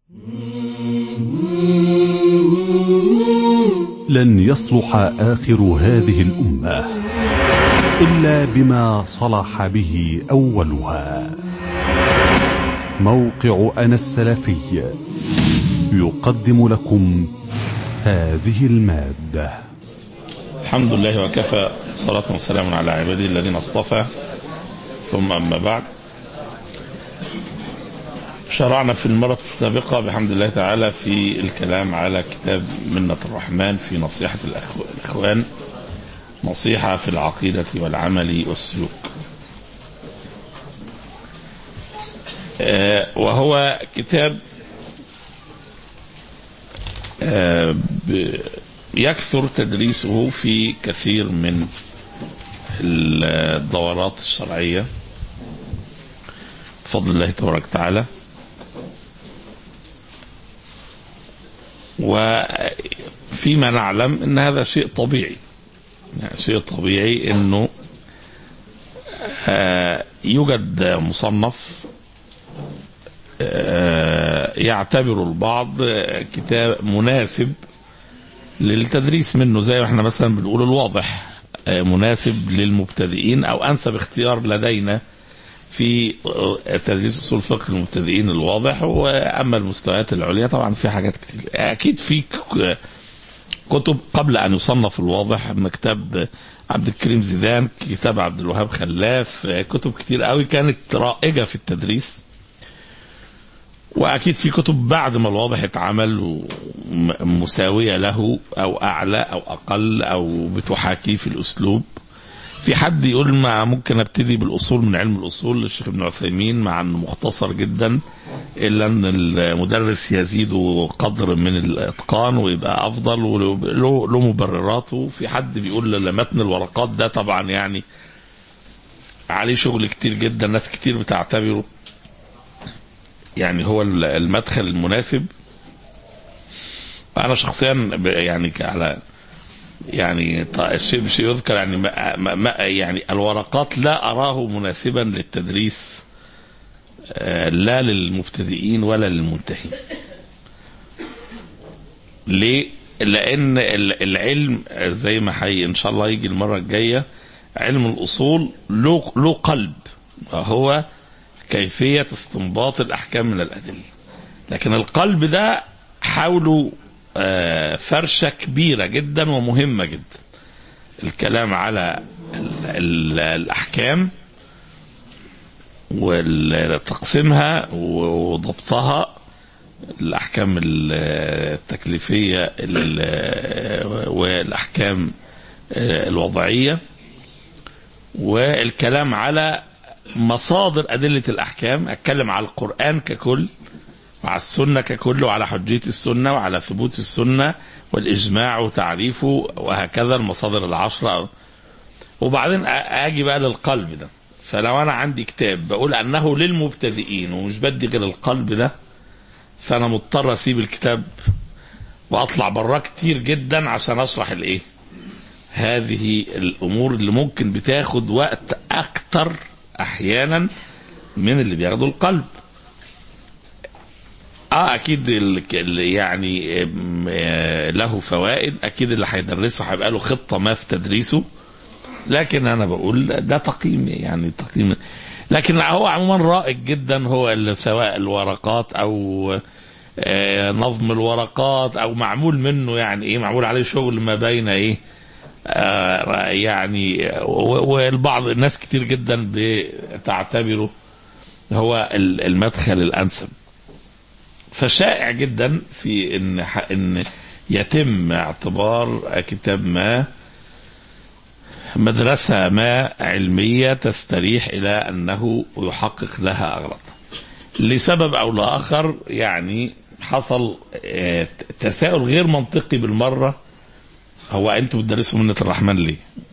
لن يصلح آخر هذه الأمة إلا بما صلح به أولها موقع أنا السلفي يقدم لكم هذه المادة الحمد لله وكفى صلاة وسلام على عباده الذين اصطفى ثم أما بعد شرعنا في المرة السابقة بحمد الله تعالى في الكلام على كتاب منة الرحمن في نصيحة الإخوان نصيحة في العقيدة والعمل والسلوك وهو كتاب يكثر تدريسه في كثير من الدورات الشرعية بفضل الله تبارك وتعالى وفيما نعلم ان هذا شيء طبيعي يعني شيء طبيعي انه يوجد مصنف يعتبر البعض كتاب مناسب للتدريس منه زي ما احنا مثلا بنقول الواضح مناسب للمبتدئين او انسب اختيار لدينا في تدريس اصول فقه المبتدئين الواضح واما المستويات العليا طبعا في حاجات كتير اكيد في كتب قبل ان يصنف الواضح من كتاب عبد الكريم زيدان كتاب عبد الوهاب خلاف كتب كتير قوي كانت رائجه في التدريس واكيد في كتب بعد ما الواضح اتعمل مساويه له او اعلى او اقل او بتحاكيه في الاسلوب في حد يقول ما ممكن ابتدي بالاصول من علم الاصول للشيخ ابن عثيمين مع انه مختصر جدا الا ان المدرس يزيد قدر من الاتقان ويبقى افضل وله له مبرراته في حد بيقول متن الورقات ده طبعا يعني عليه شغل كتير جدا ناس كتير بتعتبره يعني هو المدخل المناسب انا شخصيا يعني على يعني الشيء بشيء يذكر يعني ما ما يعني الورقات لا اراه مناسبا للتدريس لا للمبتدئين ولا للمنتهين ليه لان العلم زي ما حي ان شاء الله يجي المره الجايه علم الاصول له له قلب هو كيفيه استنباط الاحكام من الادله لكن القلب ده حاولوا فرشة كبيرة جدا ومهمة جدا الكلام على ال ال الأحكام وتقسيمها وضبطها الأحكام التكليفية والأحكام الوضعية والكلام على مصادر أدلة الأحكام أتكلم على القرآن ككل وعلى السنة ككل وعلى حجية السنة وعلى ثبوت السنة والإجماع وتعريفه وهكذا المصادر العشرة وبعدين أجي بقى للقلب ده فلو أنا عندي كتاب بقول أنه للمبتدئين ومش بدي غير القلب ده فأنا مضطر أسيب الكتاب وأطلع براه كتير جدا عشان أشرح الإيه هذه الأمور اللي ممكن بتاخد وقت أكتر أحيانا من اللي بياخدوا القلب اه اكيد اللي يعني له فوائد اكيد اللي هيدرسه هيبقى له خطه ما في تدريسه لكن انا بقول ده تقييم يعني تقييم لكن هو عموما رائج جدا هو سواء الورقات او نظم الورقات او معمول منه يعني ايه معمول عليه شغل ما بين ايه آه يعني والبعض الناس كتير جدا بتعتبره هو المدخل الانسب فشائع جدا في ان ان يتم اعتبار كتاب ما مدرسة ما علمية تستريح إلى أنه يحقق لها أغراض لسبب أو لآخر يعني حصل تساؤل غير منطقي بالمرة هو أنتوا بتدرسوا منة الرحمن ليه؟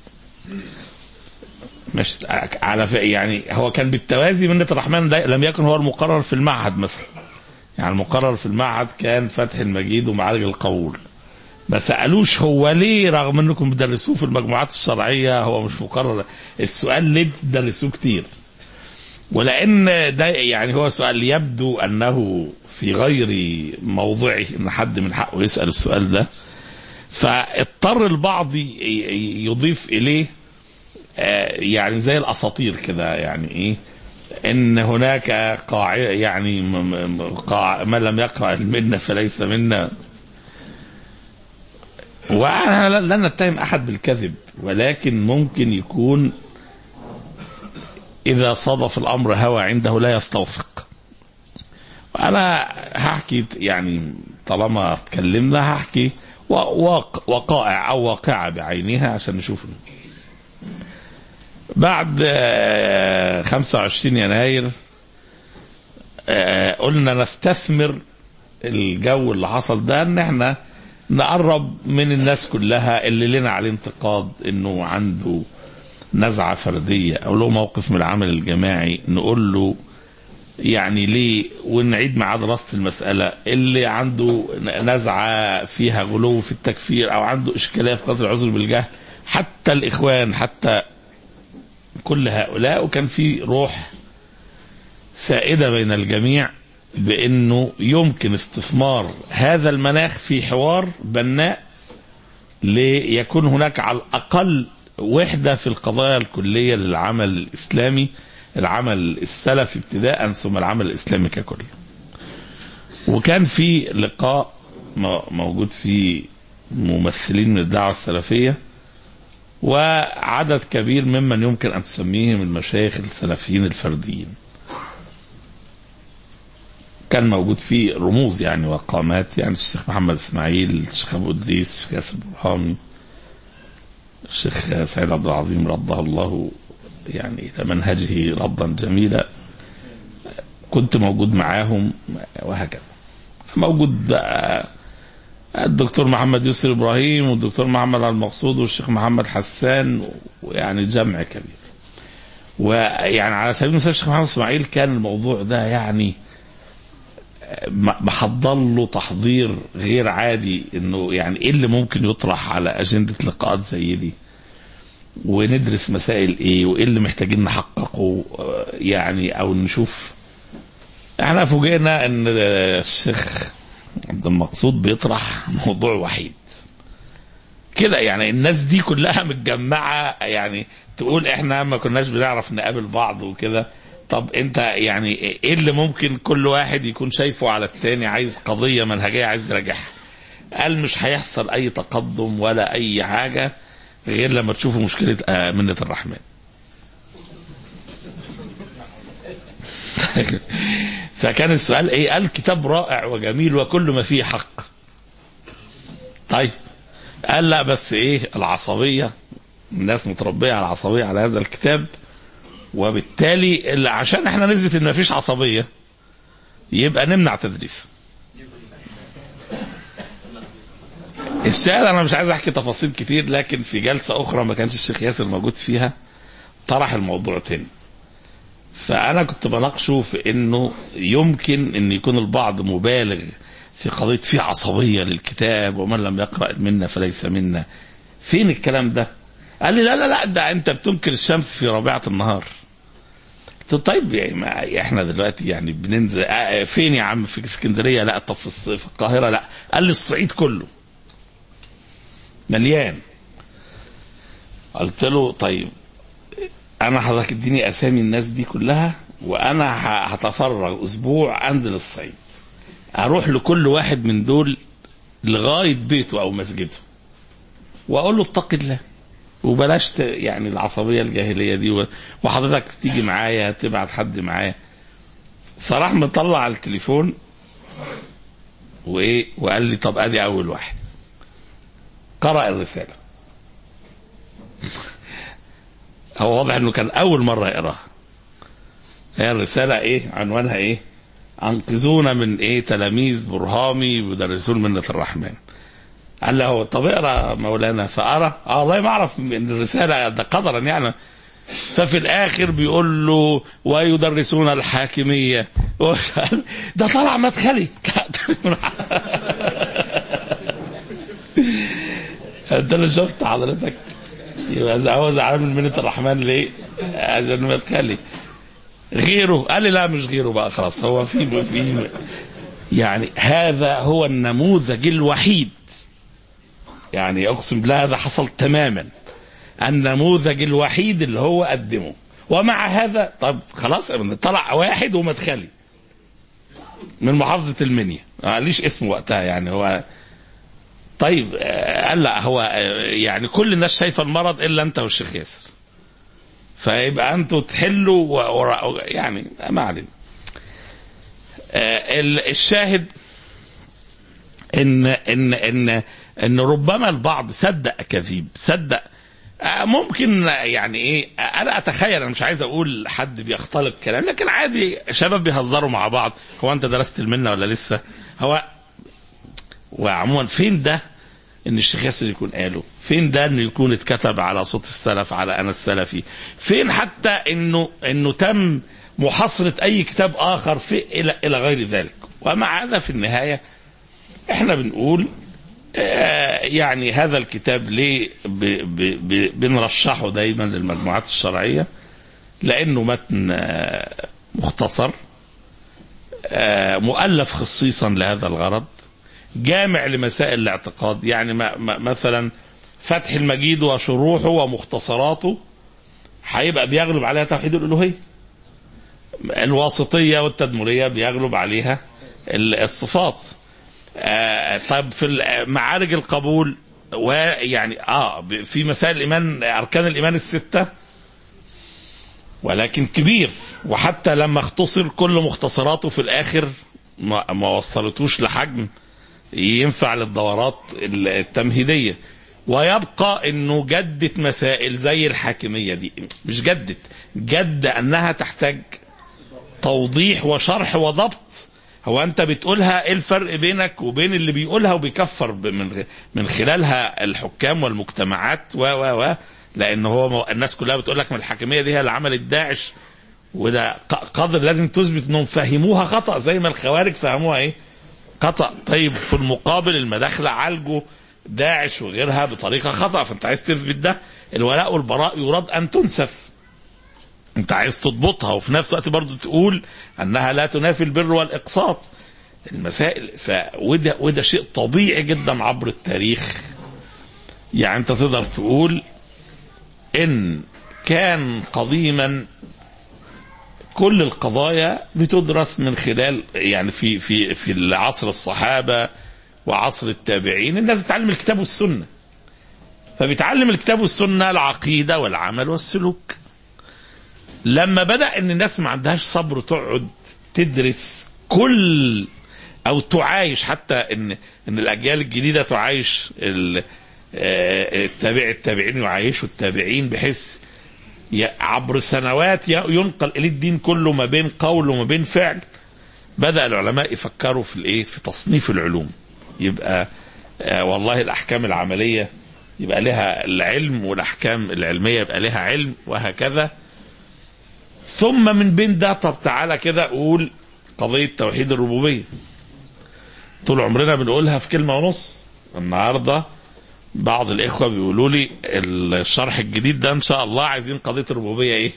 مش على يعني هو كان بالتوازي منة الرحمن ده لم يكن هو المقرر في المعهد مثلا يعني المقرر في المعهد كان فتح المجيد ومعارج القبول ما سالوش هو ليه رغم انكم بتدرسوه في المجموعات الشرعيه هو مش مقرر السؤال ليه بتدرسوه كتير ولان ده يعني هو سؤال يبدو انه في غير موضعه ان حد من حقه يسال السؤال ده فاضطر البعض ي- ي- يضيف اليه آه، يعني زي الاساطير كده يعني ايه ان هناك قاع يعني م- م- م- قاع من لم يقرا منا فليس منا وانا لا- لن نتهم احد بالكذب ولكن ممكن يكون اذا صادف الامر هوى عنده لا يستوفق وانا هحكي يعني طالما اتكلمنا هحكي و- واق- وقائع او واقعه بعينها عشان نشوف بعد آه، 25 يناير آه، قلنا نستثمر الجو اللي حصل ده ان احنا نقرب من الناس كلها اللي لنا عليه انتقاد انه عنده نزعه فرديه او له موقف من العمل الجماعي نقول له يعني ليه ونعيد معاه دراسه المساله اللي عنده نزعه فيها غلو في التكفير او عنده اشكاليه في قدر العذر بالجهل حتى الاخوان حتى كل هؤلاء وكان في روح سائده بين الجميع بانه يمكن استثمار هذا المناخ في حوار بناء ليكون هناك على الاقل وحده في القضايا الكليه للعمل الاسلامي العمل السلفي ابتداء ثم العمل الاسلامي ككل. وكان في لقاء م- موجود فيه ممثلين من الدعوه السلفيه وعدد كبير ممن يمكن ان تسميهم المشايخ السلفيين الفرديين. كان موجود فيه رموز يعني وقامات يعني الشيخ محمد اسماعيل، الشيخ ابو ادريس، الشيخ ياسر برهامي، الشيخ سعيد عبد العظيم رده الله يعني الى منهجه ردا جميلا. كنت موجود معاهم وهكذا. موجود بقى الدكتور محمد يسر ابراهيم والدكتور محمد المقصود والشيخ محمد حسان ويعني جمع كبير. ويعني على سبيل المثال الشيخ محمد اسماعيل كان الموضوع ده يعني م- محضر له تحضير غير عادي انه يعني ايه اللي ممكن يطرح على اجنده لقاءات زي دي وندرس مسائل ايه وايه اللي محتاجين نحققه آه، يعني او نشوف احنا فوجئنا ان الشيخ عبد المقصود بيطرح موضوع وحيد كده يعني الناس دي كلها متجمعه يعني تقول احنا ما كناش بنعرف نقابل بعض وكده طب انت يعني ايه اللي ممكن كل واحد يكون شايفه على التاني عايز قضيه منهجيه عايز يراجعها قال مش هيحصل اي تقدم ولا اي حاجه غير لما تشوفوا مشكله آه، منه الرحمن فكان السؤال ايه قال كتاب رائع وجميل وكل ما فيه حق طيب قال لا بس ايه العصبيه الناس متربيه على العصبيه على هذا الكتاب وبالتالي اللي عشان احنا نثبت ان مفيش عصبيه يبقى نمنع تدريس الشاهد انا مش عايز احكي تفاصيل كتير لكن في جلسه اخرى ما كانش الشيخ ياسر موجود فيها طرح الموضوع تاني فانا كنت بناقشه في انه يمكن ان يكون البعض مبالغ في قضيه في عصبيه للكتاب ومن لم يقرا منا فليس منا فين الكلام ده قال لي لا لا لا ده انت بتنكر الشمس في رابعه النهار قلت له طيب يعني ما احنا دلوقتي يعني بننزل آه، فين يا عم في اسكندريه لا طب في الص- في القاهره لا قال لي الصعيد كله مليان قلت له طيب انا حضرتك اديني اسامي الناس دي كلها وانا ه- هتفرغ اسبوع انزل الصعيد اروح لكل واحد من دول لغايه بيته او مسجده واقول له اتق الله وبلاش ت- يعني العصبيه الجاهليه دي و- وحضرتك تيجي معايا تبعت حد معايا فراح مطلع التليفون وايه وقال لي طب ادي اول واحد قرأ الرساله هو واضح انه كان اول مره يقراها هي الرساله ايه عنوانها ايه انقذونا من ايه تلاميذ برهامي ويدرسون منة الرحمن قال له طب اقرا مولانا فقرا اه والله ما اعرف ان الرساله ده قدرا يعني ففي الاخر بيقول له ويدرسون الحاكميه ده طلع مدخلي انت اللي شفت حضرتك يبقى هو زعلان من منة الرحمن ليه؟ عشان مدخلي غيره قال لي لا مش غيره بقى خلاص هو في في يعني هذا هو النموذج الوحيد يعني اقسم بالله هذا حصل تماما النموذج الوحيد اللي هو قدمه ومع هذا طب خلاص طلع واحد ومدخلي من محافظة المنيا ما قاليش اسمه وقتها يعني هو طيب آه، قال لا هو آه، يعني كل الناس شايفة المرض إلا أنت والشيخ ياسر فيبقى أنتوا تحلوا و... و... يعني ما علينا آه، ال- الشاهد ان ان ان ان ربما البعض صدق كذيب صدق آه، ممكن يعني ايه آه، انا اتخيل انا مش عايز اقول حد بيختلق كلام لكن عادي شباب بيهزروا مع بعض هو انت درست المنه ولا لسه هو وعموما فين ده ان الشيخ ياسر يكون قاله فين ده انه يكون اتكتب على صوت السلف على انا السلفي فين حتى انه انه تم محاصرة اي كتاب اخر في الى الى غير ذلك ومع هذا في النهاية احنا بنقول آه، يعني هذا الكتاب ليه ب- ب- ب- بنرشحه دايما للمجموعات الشرعية لانه متن آه، مختصر آه، مؤلف خصيصا لهذا الغرض جامع لمسائل الاعتقاد يعني ما ما مثلا فتح المجيد وشروحه ومختصراته هيبقى بيغلب عليها توحيد الالوهيه الواسطيه والتدمريه بيغلب عليها ال- الصفات آه طيب في ال- معارج القبول ويعني اه ب- في مسائل الايمان اركان الايمان السته ولكن كبير وحتى لما اختصر كل مختصراته في الاخر ما, ما وصلتوش لحجم ينفع للدورات التمهيديه ويبقى انه جدت مسائل زي الحاكميه دي مش جدت جد انها تحتاج توضيح وشرح وضبط هو انت بتقولها ايه الفرق بينك وبين اللي بيقولها وبيكفر ب- من من خلالها الحكام والمجتمعات و و و لان هو مو- الناس كلها بتقول لك من الحاكميه دي هي اللي عملت داعش وده ق- قدر لازم تثبت انهم فهموها خطا زي ما الخوارج فهموها ايه خطا طيب في المقابل المداخله عالجوا داعش وغيرها بطريقه خطا فانت عايز تثبت ده الولاء والبراء يراد ان تنسف انت عايز تضبطها وفي نفس الوقت برضو تقول انها لا تنافي البر والاقساط المسائل ف وده وده شيء طبيعي جدا عبر التاريخ يعني انت تقدر تقول ان كان قديما كل القضايا بتدرس من خلال يعني في في في العصر الصحابه وعصر التابعين الناس بتتعلم الكتاب والسنه فبيتعلم الكتاب والسنه العقيده والعمل والسلوك لما بدا ان الناس ما عندهاش صبر تقعد تدرس كل او تعايش حتى ان ان الاجيال الجديده تعايش ال- آه، التابع التابعين يعايشوا التابعين بحيث ي- عبر سنوات ي- ينقل اليه الدين كله ما بين قول وما بين فعل بدا العلماء يفكروا في الايه في تصنيف العلوم يبقى آه، والله الاحكام العمليه يبقى لها العلم والاحكام العلميه يبقى لها علم وهكذا ثم من بين ده طب تعالى كده قول قضيه توحيد الربوبيه طول عمرنا بنقولها في كلمه ونص النهارده بعض الاخوه بيقولوا لي الشرح الجديد ده ان شاء الله عايزين قضيه الربوبيه ايه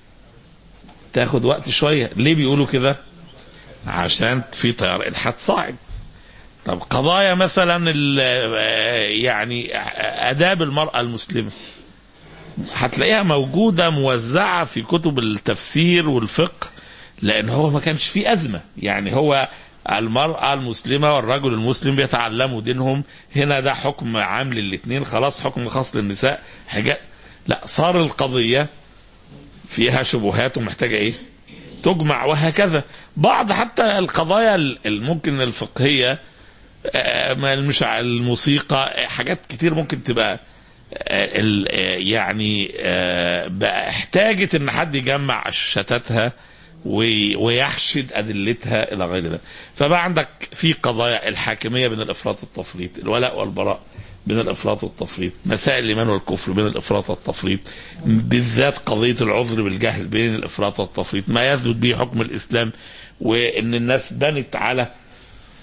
تاخد وقت شويه ليه بيقولوا كده عشان في تيار الحاد صاعد طب قضايا مثلا ال- يعني اداب المراه المسلمه هتلاقيها موجوده موزعه في كتب التفسير والفقه لان هو ما كانش فيه ازمه يعني هو المرأة المسلمة والرجل المسلم بيتعلموا دينهم هنا ده حكم عام للاثنين خلاص حكم خاص للنساء حاجة لا صار القضية فيها شبهات ومحتاجة ايه تجمع وهكذا بعض حتى القضايا الممكن الفقهية آه، ما مش على الموسيقى آه، حاجات كتير ممكن تبقى آه، ال- آه، يعني آه، بقى احتاجت ان حد يجمع شتاتها وي- ويحشد ادلتها الى غير ذلك فبقى عندك في قضايا الحاكميه بين الافراط والتفريط الولاء والبراء بين الافراط والتفريط مسائل الايمان والكفر بين الافراط والتفريط بالذات قضيه العذر بالجهل بين الافراط والتفريط ما يثبت به حكم الاسلام وان الناس بنت على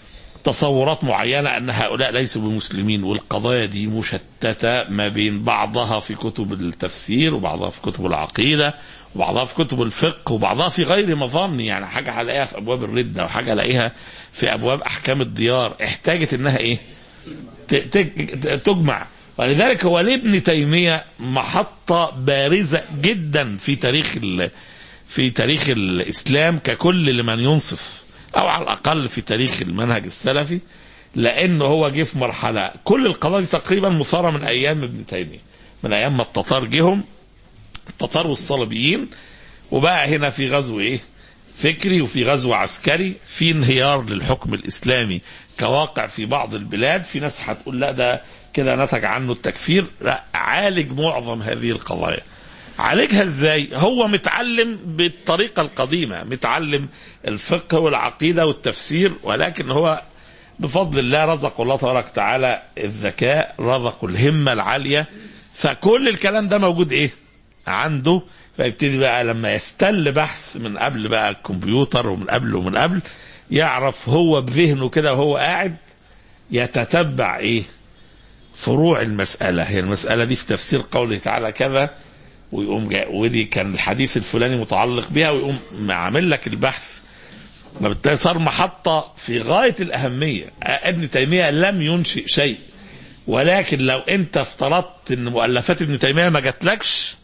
تصورات معينة أن هؤلاء ليسوا بمسلمين والقضايا دي مشتتة ما بين بعضها في كتب التفسير وبعضها في كتب العقيدة وبعضها في كتب الفقه وبعضها في غير مظان يعني حاجة هلاقيها في أبواب الردة وحاجة هلاقيها في أبواب أحكام الديار احتاجت إنها إيه ت- ت- تجمع ولذلك هو لابن تيمية محطة بارزة جدا في تاريخ ال... في تاريخ الإسلام ككل لمن ينصف أو على الأقل في تاريخ المنهج السلفي لأنه هو جه في مرحلة كل القضايا دي تقريبا مثارة من أيام ابن تيمية من أيام ما التتار جهم التتار والصليبيين وبقى هنا في غزو إيه فكري وفي غزو عسكري في انهيار للحكم الإسلامي كواقع في بعض البلاد في ناس هتقول لا ده كده نتج عنه التكفير لا عالج معظم هذه القضايا عالجها ازاي هو متعلم بالطريقة القديمة متعلم الفقه والعقيدة والتفسير ولكن هو بفضل الله رزق الله تبارك وتعالى الذكاء رزقه الهمة العالية فكل الكلام ده موجود ايه عنده فيبتدي بقى لما يستل بحث من قبل بقى الكمبيوتر ومن قبل ومن قبل يعرف هو بذهنه كده وهو قاعد يتتبع ايه فروع المسألة هي المسألة دي في تفسير قوله تعالى كذا ويقوم جاي ودي كان الحديث الفلاني متعلق بها ويقوم عامل لك البحث فبالتالي صار محطة في غاية الأهمية ابن تيمية لم ينشئ شيء ولكن لو انت افترضت ان مؤلفات ابن تيمية ما جاتلكش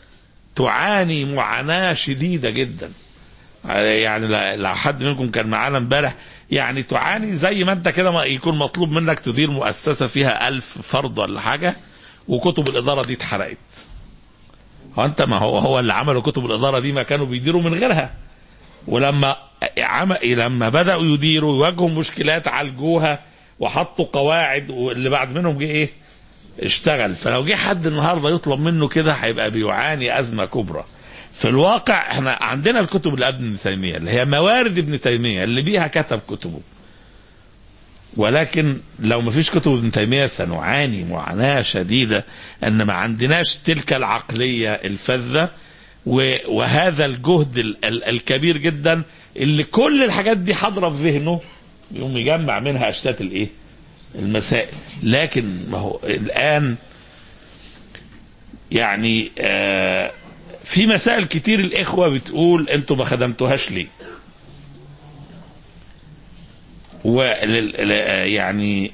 تعاني معاناة شديدة جدا يعني لا- لو حد منكم كان معانا امبارح يعني تعاني زي ما انت كده ما يكون مطلوب منك تدير مؤسسة فيها ألف فرد ولا حاجة وكتب الإدارة دي اتحرقت هو انت ما هو هو اللي عملوا كتب الإدارة دي ما كانوا بيديروا من غيرها ولما عم... لما بدأوا يديروا يواجهوا مشكلات عالجوها وحطوا قواعد واللي بعد منهم جه ايه اشتغل فلو جه حد النهارده يطلب منه كده هيبقى بيعاني ازمه كبرى في الواقع احنا عندنا الكتب اللي قبل ابن تيميه اللي هي موارد ابن تيميه اللي بيها كتب كتبه ولكن لو ما فيش كتب ابن تيميه سنعاني معاناه شديده ان ما عندناش تلك العقليه الفذه و- وهذا الجهد ال- ال- الكبير جدا اللي كل الحاجات دي حاضره في ذهنه يقوم يجمع منها اشتات الايه؟ المسائل لكن ما هو الان يعني آه في مسائل كتير الاخوه بتقول انتوا ما خدمتوهاش ليه؟ ولل يعني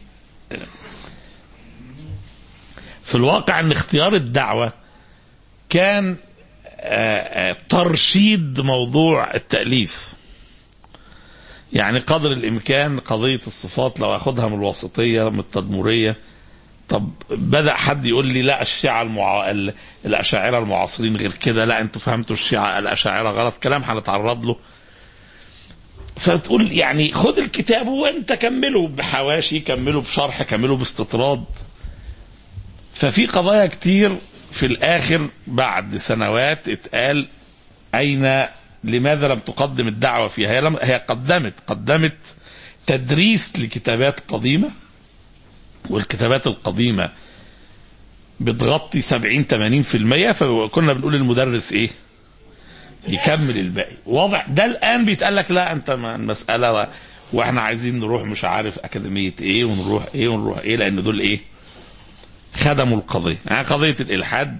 في الواقع ان اختيار الدعوه كان آه، آه، ترشيد موضوع التأليف يعني قدر الإمكان قضية الصفات لو أخدها من الوسطية من التدمرية طب بدأ حد يقول لي لا الشيعة المع... ال- الأشاعرة المعاصرين غير كده لا أنتوا فهمتوا الشيعة الأشاعرة غلط كلام هنتعرض له فتقول يعني خد الكتاب وانت كمله بحواشي كمله بشرح كمله باستطراد ففي قضايا كتير في الاخر بعد سنوات اتقال اين لماذا لم تقدم الدعوه فيها هي, لم هي قدمت قدمت تدريس لكتابات قديمه والكتابات القديمه بتغطي 70 80% فكنا بنقول المدرس ايه يكمل الباقي واضح ده الان بيتقال لك لا انت ما المساله و... واحنا عايزين نروح مش عارف اكاديميه ايه ونروح ايه ونروح ايه لان دول ايه خدموا القضيه يعني قضيه الالحاد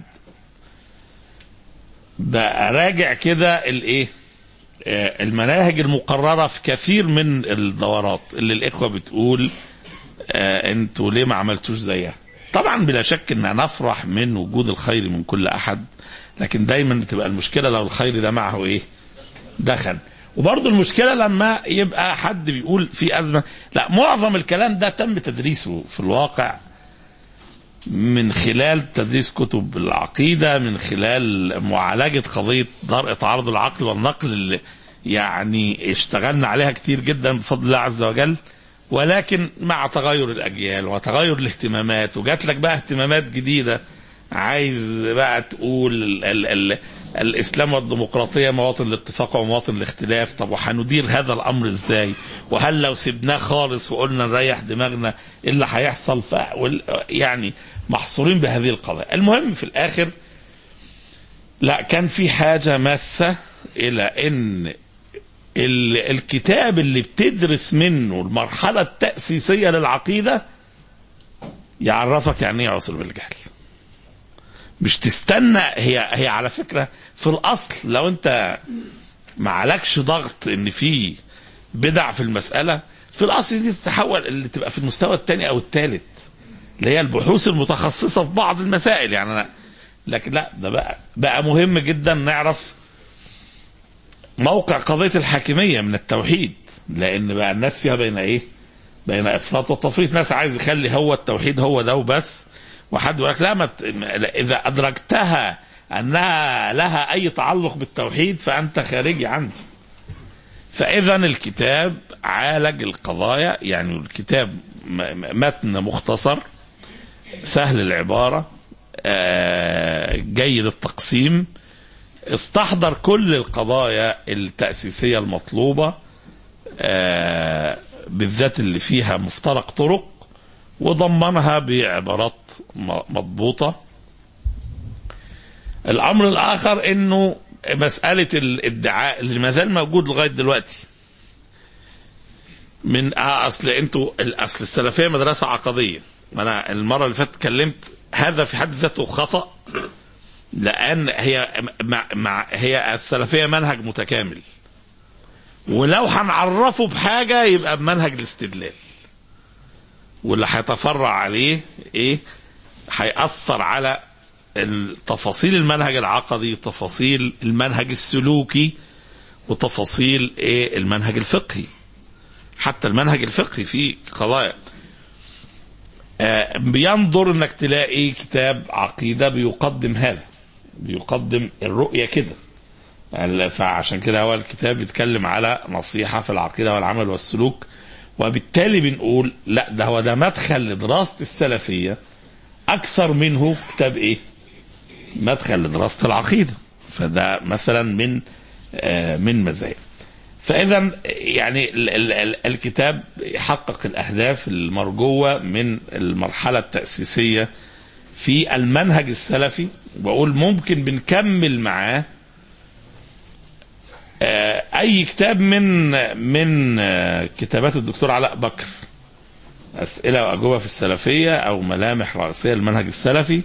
بقى راجع كده الايه آه، المناهج المقرره في كثير من الدورات اللي الاخوه بتقول آه، انتوا ليه ما عملتوش زيها طبعا بلا شك ان نفرح من وجود الخير من كل احد لكن دايما بتبقى المشكله لو الخير ده معه ايه دخل وبرضه المشكله لما يبقى حد بيقول في ازمه لا معظم الكلام ده تم تدريسه في الواقع من خلال تدريس كتب العقيده من خلال معالجه قضيه درء تعارض العقل والنقل اللي يعني اشتغلنا عليها كتير جدا بفضل الله عز وجل ولكن مع تغير الاجيال وتغير الاهتمامات وجات لك بقى اهتمامات جديده عايز بقى تقول ال ال ال الاسلام والديمقراطيه مواطن الاتفاق ومواطن الاختلاف طب وهندير هذا الامر ازاي وهل لو سبناه خالص وقلنا نريح دماغنا ايه اللي هيحصل ف وال- يعني محصورين بهذه القضايا المهم في الاخر لا كان في حاجه ماسه الى ان ال- الكتاب اللي بتدرس منه المرحلة التأسيسية للعقيدة يعرفك يعني ايه عذر بالجهل مش تستنى هي هي على فكرة في الأصل لو أنت ما عليكش ضغط إن في بدع في المسألة في الأصل دي تتحول اللي تبقى في المستوى الثاني أو الثالث اللي هي البحوث المتخصصة في بعض المسائل يعني أنا لكن لا ده بقى بقى مهم جدا نعرف موقع قضية الحاكمية من التوحيد لأن بقى الناس فيها بين إيه؟ بين إفراط وتفريط ناس عايز يخلي هو التوحيد هو ده وبس وحد يقول لك لا ما ت- إذا أدركتها أنها لها أي تعلق بالتوحيد فأنت خارجي عنده فإذا الكتاب عالج القضايا يعني الكتاب م- م- متن مختصر سهل العبارة آه، جيد التقسيم استحضر كل القضايا التأسيسية المطلوبة آه، بالذات اللي فيها مفترق طرق وضمنها بعبارات م- مضبوطة الأمر الآخر أنه مسألة الادعاء اللي ما زال موجود لغاية دلوقتي من آه أصل أنتوا الأصل السلفية مدرسة عقدية أنا المرة اللي فاتت اتكلمت هذا في حد ذاته خطأ لأن هي مع مع هي السلفية منهج متكامل ولو هنعرفه بحاجة يبقى بمنهج الاستدلال واللي هيتفرع عليه ايه هيأثر على تفاصيل المنهج العقدي وتفاصيل المنهج السلوكي وتفاصيل ايه المنهج الفقهي حتى المنهج الفقهي فيه قضايا آه بينظر انك تلاقي كتاب عقيدة بيقدم هذا بيقدم الرؤية كده يعني فعشان كده هو الكتاب بيتكلم على نصيحة في العقيدة والعمل والسلوك وبالتالي بنقول لا ده هو ده مدخل لدراسة السلفية أكثر منه كتاب إيه؟ مدخل لدراسة العقيدة فده مثلا من آه من مزايا فإذا يعني ال ال ال الكتاب يحقق الأهداف المرجوة من المرحلة التأسيسية في المنهج السلفي بقول ممكن بنكمل معاه آه اي كتاب من من آه كتابات الدكتور علاء بكر اسئله واجوبه في السلفيه او ملامح رئيسيه للمنهج السلفي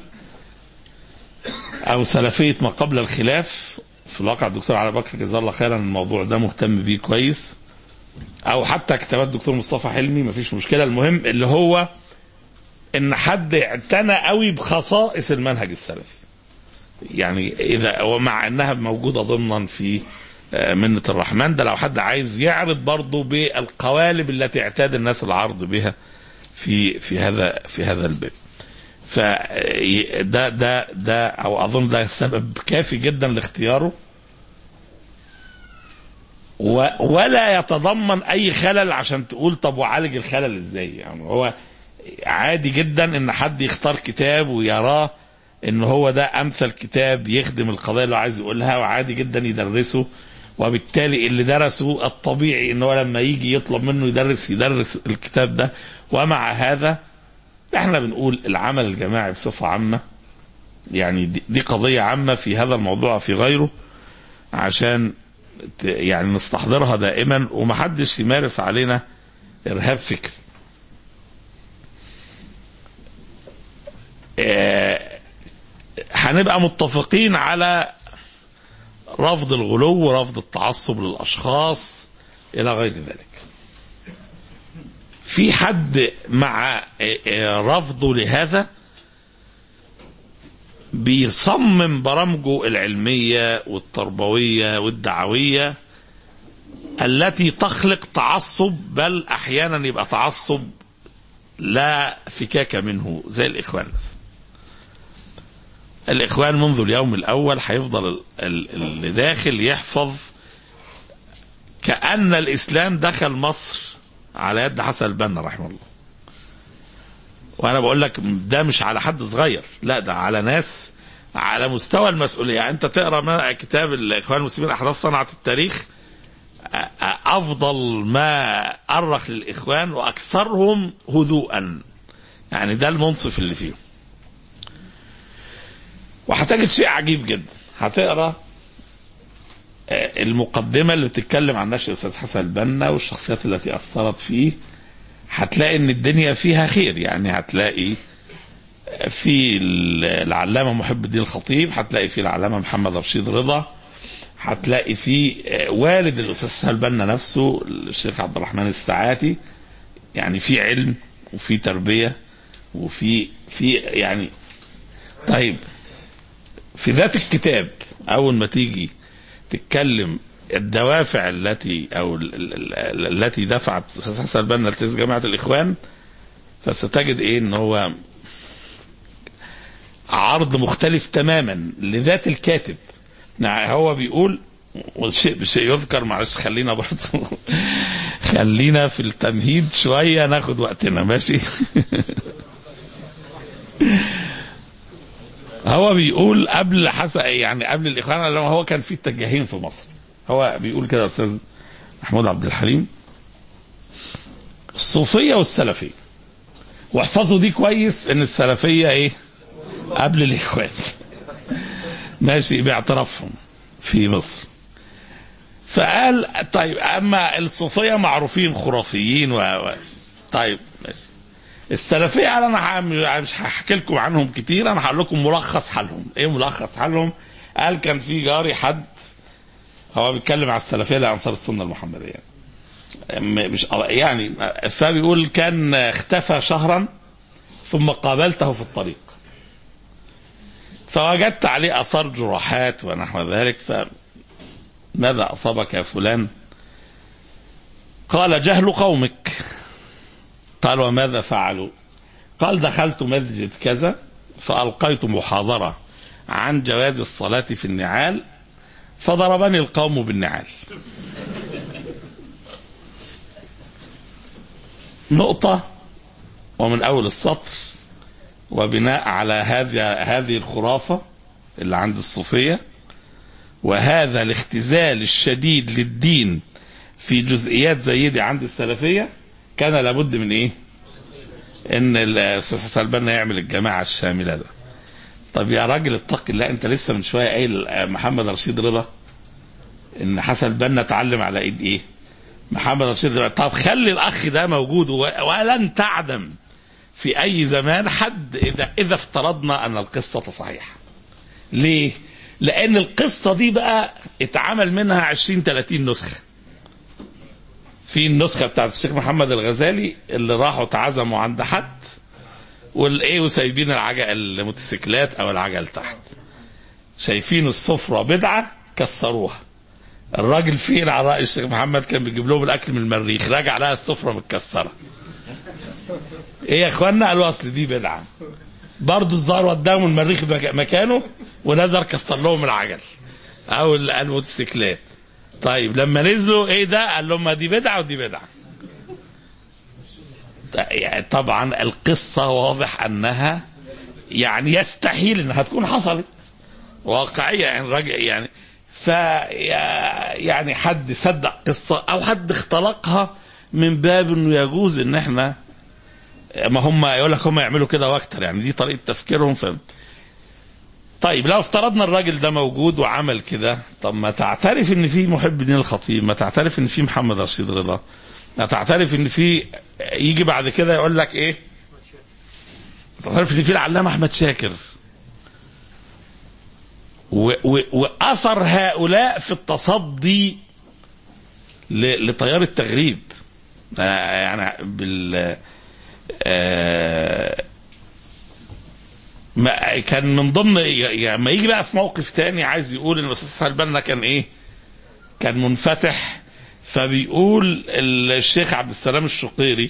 او سلفيه ما قبل الخلاف في الواقع الدكتور علاء بكر جزاه الله خيرا الموضوع ده مهتم بيه كويس او حتى كتابات الدكتور مصطفى حلمي مفيش مشكله المهم اللي هو ان حد اعتنى قوي بخصائص المنهج السلفي يعني اذا ومع انها موجوده ضمنا في منة الرحمن ده لو حد عايز يعرض برضه بالقوالب التي اعتاد الناس العرض بها في في هذا في هذا الباب. فده ده ده او اظن ده سبب كافي جدا لاختياره ولا يتضمن اي خلل عشان تقول طب وعالج الخلل ازاي يعني هو عادي جدا ان حد يختار كتاب ويراه ان هو ده امثل كتاب يخدم القضايا اللي عايز يقولها وعادي جدا يدرسه وبالتالي اللي درسه الطبيعي ان هو لما يجي يطلب منه يدرس يدرس الكتاب ده ومع هذا احنا بنقول العمل الجماعي بصفه عامه يعني دي, دي قضيه عامه في هذا الموضوع في غيره عشان يعني نستحضرها دائما ومحدش يمارس علينا ارهاب فكري اه هنبقى متفقين على رفض الغلو ورفض التعصب للاشخاص الى غير ذلك في حد مع رفضه لهذا بيصمم برامجه العلميه والتربويه والدعويه التي تخلق تعصب بل احيانا يبقى تعصب لا فكاك منه زي الاخوان مثلا الاخوان منذ اليوم الاول هيفضل اللي داخل يحفظ كان الاسلام دخل مصر على يد حسن البنا رحمه الله وانا بقول لك ده مش على حد صغير لا ده على ناس على مستوى المسؤوليه يعني انت تقرا ما كتاب الاخوان المسلمين احداث صنعه التاريخ افضل ما ارخ للاخوان واكثرهم هدوءا يعني ده المنصف اللي فيهم وهتجد شيء عجيب جدا هتقرا آه، المقدمة اللي بتتكلم عن نشأ الأستاذ حسن البنا والشخصيات التي أثرت فيه هتلاقي إن الدنيا فيها خير يعني هتلاقي في العلامة محب الدين الخطيب هتلاقي في العلامة محمد رشيد رضا هتلاقي في آه، والد الأستاذ حسن البنا نفسه الشيخ عبد الرحمن الساعاتي يعني في علم وفي تربية وفي في يعني طيب في ذات الكتاب أول ما تيجي تتكلم الدوافع التي او ال- ال- ال- التي دفعت الاستاذ حسن البنا لتأسيس جماعه الاخوان فستجد ايه ان هو عرض مختلف تماما لذات الكاتب نع- هو بيقول والشيء بشيء يذكر معلش خلينا برضه خلينا في التمهيد شويه ناخد وقتنا ماشي هو بيقول قبل حسن يعني قبل الاخوان لما هو كان في اتجاهين في مصر هو بيقول كده استاذ محمود عبد الحليم الصوفيه والسلفيه واحفظوا دي كويس ان السلفيه ايه قبل الاخوان ماشي باعترافهم في مصر فقال طيب اما الصوفيه معروفين خرافيين و... و... طيب ماشي السلفيه قال انا ح- مش هحكي لكم عنهم كتير انا هقول لكم ملخص حالهم ايه ملخص حالهم قال كان في جاري حد هو بيتكلم على السلفيه لانصار السنه المحمديه م- مش يعني فبيقول كان اختفى شهرا ثم قابلته في الطريق فوجدت عليه اثار جراحات ونحو ذلك فماذا اصابك يا فلان قال جهل قومك قال وماذا فعلوا قال دخلت مسجد كذا فألقيت محاضرة عن جواز الصلاة في النعال فضربني القوم بالنعال نقطة ومن أول السطر وبناء على هذه هذه الخرافة اللي عند الصوفية وهذا الاختزال الشديد للدين في جزئيات زي دي عند السلفية كان لابد من ايه؟ ان الاستاذ حسن البنا يعمل الجماعه الشامله ده. طب يا راجل اتق الله انت لسه من شويه قايل محمد رشيد رضا ان حسن البنا اتعلم على ايد ايه؟ محمد رشيد رضا طب خلي الاخ ده موجود و- ولن تعدم في اي زمان حد اذا اذا افترضنا ان القصه صحيحه. ليه؟ لان القصه دي بقى اتعمل منها 20 30 نسخه. في النسخه بتاعت الشيخ محمد الغزالي اللي راحوا اتعزموا عند حد والايه وسايبين العجل الموتوسيكلات او العجل تحت شايفين السفره بدعه كسروها الراجل فين على راي الشيخ محمد كان بيجيب لهم الاكل من المريخ راجع لها السفره متكسره ايه يا اخوانا قالوا اصل دي بدعه برضه الظاهر وداهم المريخ مك- مكانه ونزل كسر لهم العجل او ال- الموتوسيكلات طيب لما نزلوا ايه ده قال لهم ما دي بدعه ودي بدعه يعني طبعا القصه واضح انها يعني يستحيل انها تكون حصلت واقعيه يعني راجع يعني ف يعني حد صدق قصه او حد اختلقها من باب انه يجوز ان احنا ما هم يقول لك هم يعملوا كده واكتر يعني دي طريقه تفكيرهم ف طيب لو افترضنا الراجل ده موجود وعمل كده طب ما تعترف ان في محب الدين الخطيب ما تعترف ان في محمد رشيد رضا ما تعترف ان في يجي بعد كده يقول لك ايه تعترف ان في العلامه احمد شاكر و و واثر هؤلاء في التصدي ل- لتيار التغريب آه، يعني بال آه، ما كان من ضمن يعني ما يجي بقى في موقف تاني عايز يقول ان الاستاذ حسن البنا كان ايه؟ كان منفتح فبيقول الشيخ عبد السلام الشقيري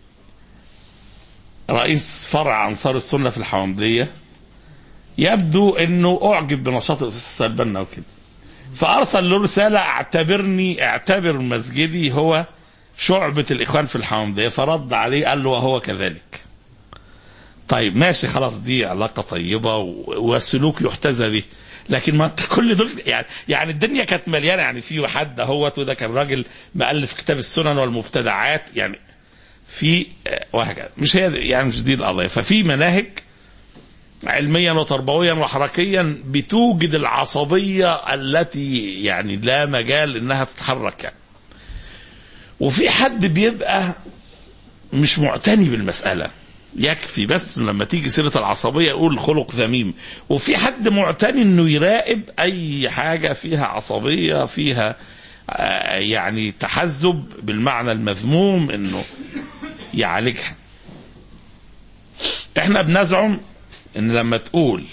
رئيس فرع انصار السنه في الحومديه يبدو انه اعجب بنشاط الاستاذ حسن البنا وكده فارسل له رساله اعتبرني اعتبر مسجدي هو شعبة الإخوان في الحومدية فرد عليه قال له وهو كذلك طيب ماشي خلاص دي علاقة طيبة و- وسلوك يحتذى به لكن ما انت كل دول يعني يعني الدنيا كانت مليانه يعني في حد اهوت وده كان راجل مؤلف كتاب السنن والمبتدعات يعني في آه، وهكذا مش هي يعني مش دي القضيه ففي مناهج علميا وتربويا وحركيا بتوجد العصبية التي يعني لا مجال انها تتحرك يعني. وفي حد بيبقى مش معتني بالمسألة يكفي بس لما تيجي سيرة العصبية يقول خلق ذميم وفي حد معتني انه يراقب اي حاجة فيها عصبية فيها آه، يعني تحزب بالمعنى المذموم انه يعالجها احنا بنزعم ان لما تقول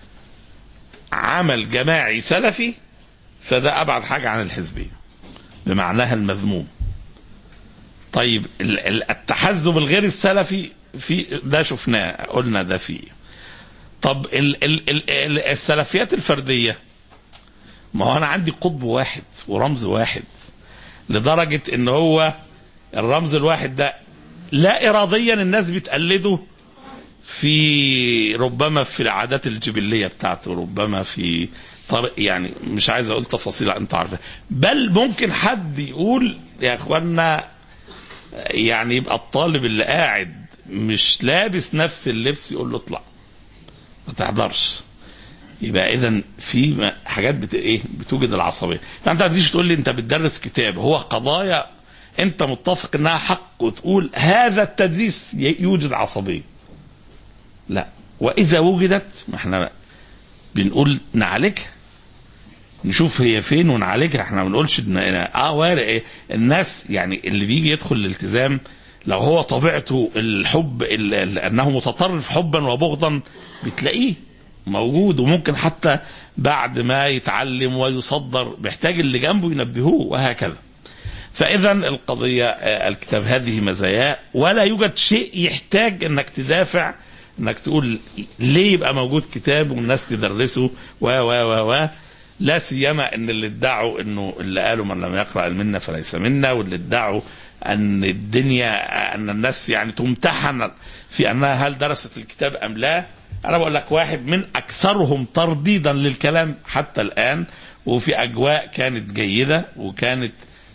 عمل جماعي سلفي فده ابعد حاجه عن الحزبيه بمعناها المذموم طيب ال- ال- التحزب الغير السلفي في ده شفناه قلنا ده فيه طب ال ال ال ال السلفيات الفرديه ما هو انا عندي قطب واحد ورمز واحد لدرجه ان هو الرمز الواحد ده لا اراديا الناس بتقلده في ربما في العادات الجبليه بتاعته ربما في طريق يعني مش عايز اقول تفاصيل انت عارفها بل ممكن حد يقول يا اخوانا يعني يبقى الطالب اللي قاعد مش لابس نفس اللبس يقول له اطلع ما تحضرش يبقى اذا في م- حاجات بت ايه بتوجد العصبيه يعني انت ما تجيش تقول لي انت بتدرس كتاب هو قضايا انت متفق انها حق وتقول هذا التدريس ي- يوجد عصبيه لا واذا وجدت ما احنا بنقول نعالجها نشوف هي فين ونعالجها احنا ما بنقولش ان اه وارق ايه الناس يعني اللي بيجي يدخل الالتزام لو هو طبيعته الحب ال- ال- انه متطرف حبا وبغضا بتلاقيه موجود وممكن حتى بعد ما يتعلم ويصدر محتاج اللي جنبه ينبهوه وهكذا فاذا القضيه آه، الكتاب هذه مزاياه ولا يوجد شيء يحتاج انك تدافع انك تقول ليه يبقى موجود كتاب والناس تدرسه و و و و لا سيما ان اللي ادعوا انه اللي قالوا من لم يقرا المنا فليس منا واللي ادعوا ان الدنيا ان الناس يعني تمتحن في انها هل درست الكتاب ام لا انا بقول لك واحد من اكثرهم ترديدا للكلام حتى الان وفي اجواء كانت جيده وكانت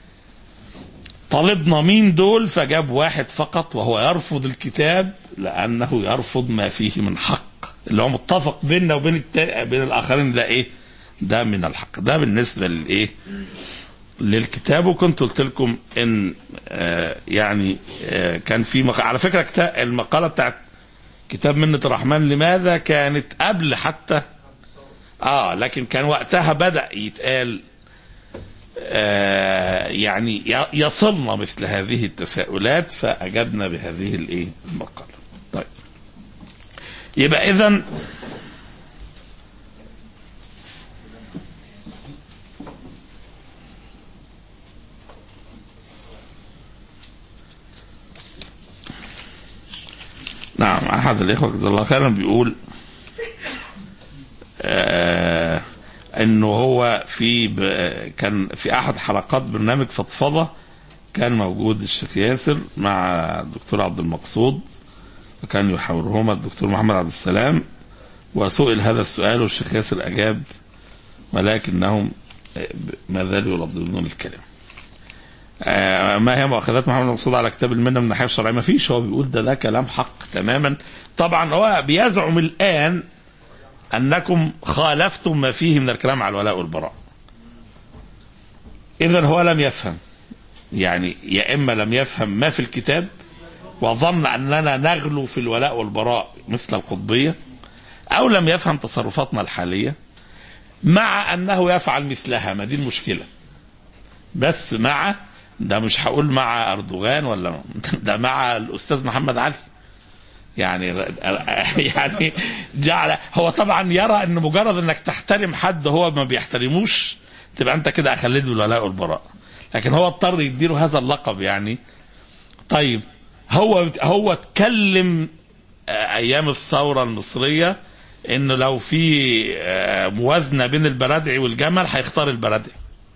طالبنا مين دول فجاب واحد فقط وهو يرفض الكتاب لانه يرفض ما فيه من حق اللي هو متفق بيننا وبين التا... بين الاخرين ده ايه ده من الحق ده بالنسبه للايه للكتاب وكنت قلت لكم ان آه يعني آه كان في مق... على فكره كتاب المقاله بتاعت كتاب منة الرحمن لماذا كانت قبل حتى اه لكن كان وقتها بدا يتقال آه يعني ي- يصلنا مثل هذه التساؤلات فاجبنا بهذه الايه المقاله طيب يبقى اذا نعم احد الاخوه جزاه الله خيرا بيقول آه انه هو في ب... كان في احد حلقات برنامج فضفضه كان موجود الشيخ ياسر مع الدكتور عبد المقصود وكان يحاورهما الدكتور محمد عبد السلام وسئل هذا السؤال والشيخ ياسر اجاب ولكنهم آه، ما زالوا يرددون الكلام. آه، ما هي مؤاخذات محمد المقصود على كتاب المنه من الناحيه الشرعيه؟ ما فيش هو بيقول ده ده كلام حق تماما. طبعا هو بيزعم الان انكم خالفتم ما فيه من الكلام على الولاء والبراء. اذا هو لم يفهم. يعني يا اما لم يفهم ما في الكتاب وظن اننا نغلو في الولاء والبراء مثل القطبيه او لم يفهم تصرفاتنا الحاليه مع انه يفعل مثلها ما دي المشكله. بس مع ده مش هقول مع اردوغان ولا ده مع الاستاذ محمد علي يعني يعني جعل هو طبعا يرى ان مجرد انك تحترم حد هو ما بيحترموش تبقى انت كده اخليت بالولاء والبراء لكن هو اضطر يديله هذا اللقب يعني طيب هو هو اتكلم آه، ايام الثوره المصريه انه لو في آه، موازنه بين البرادعي والجمل هيختار البرادعي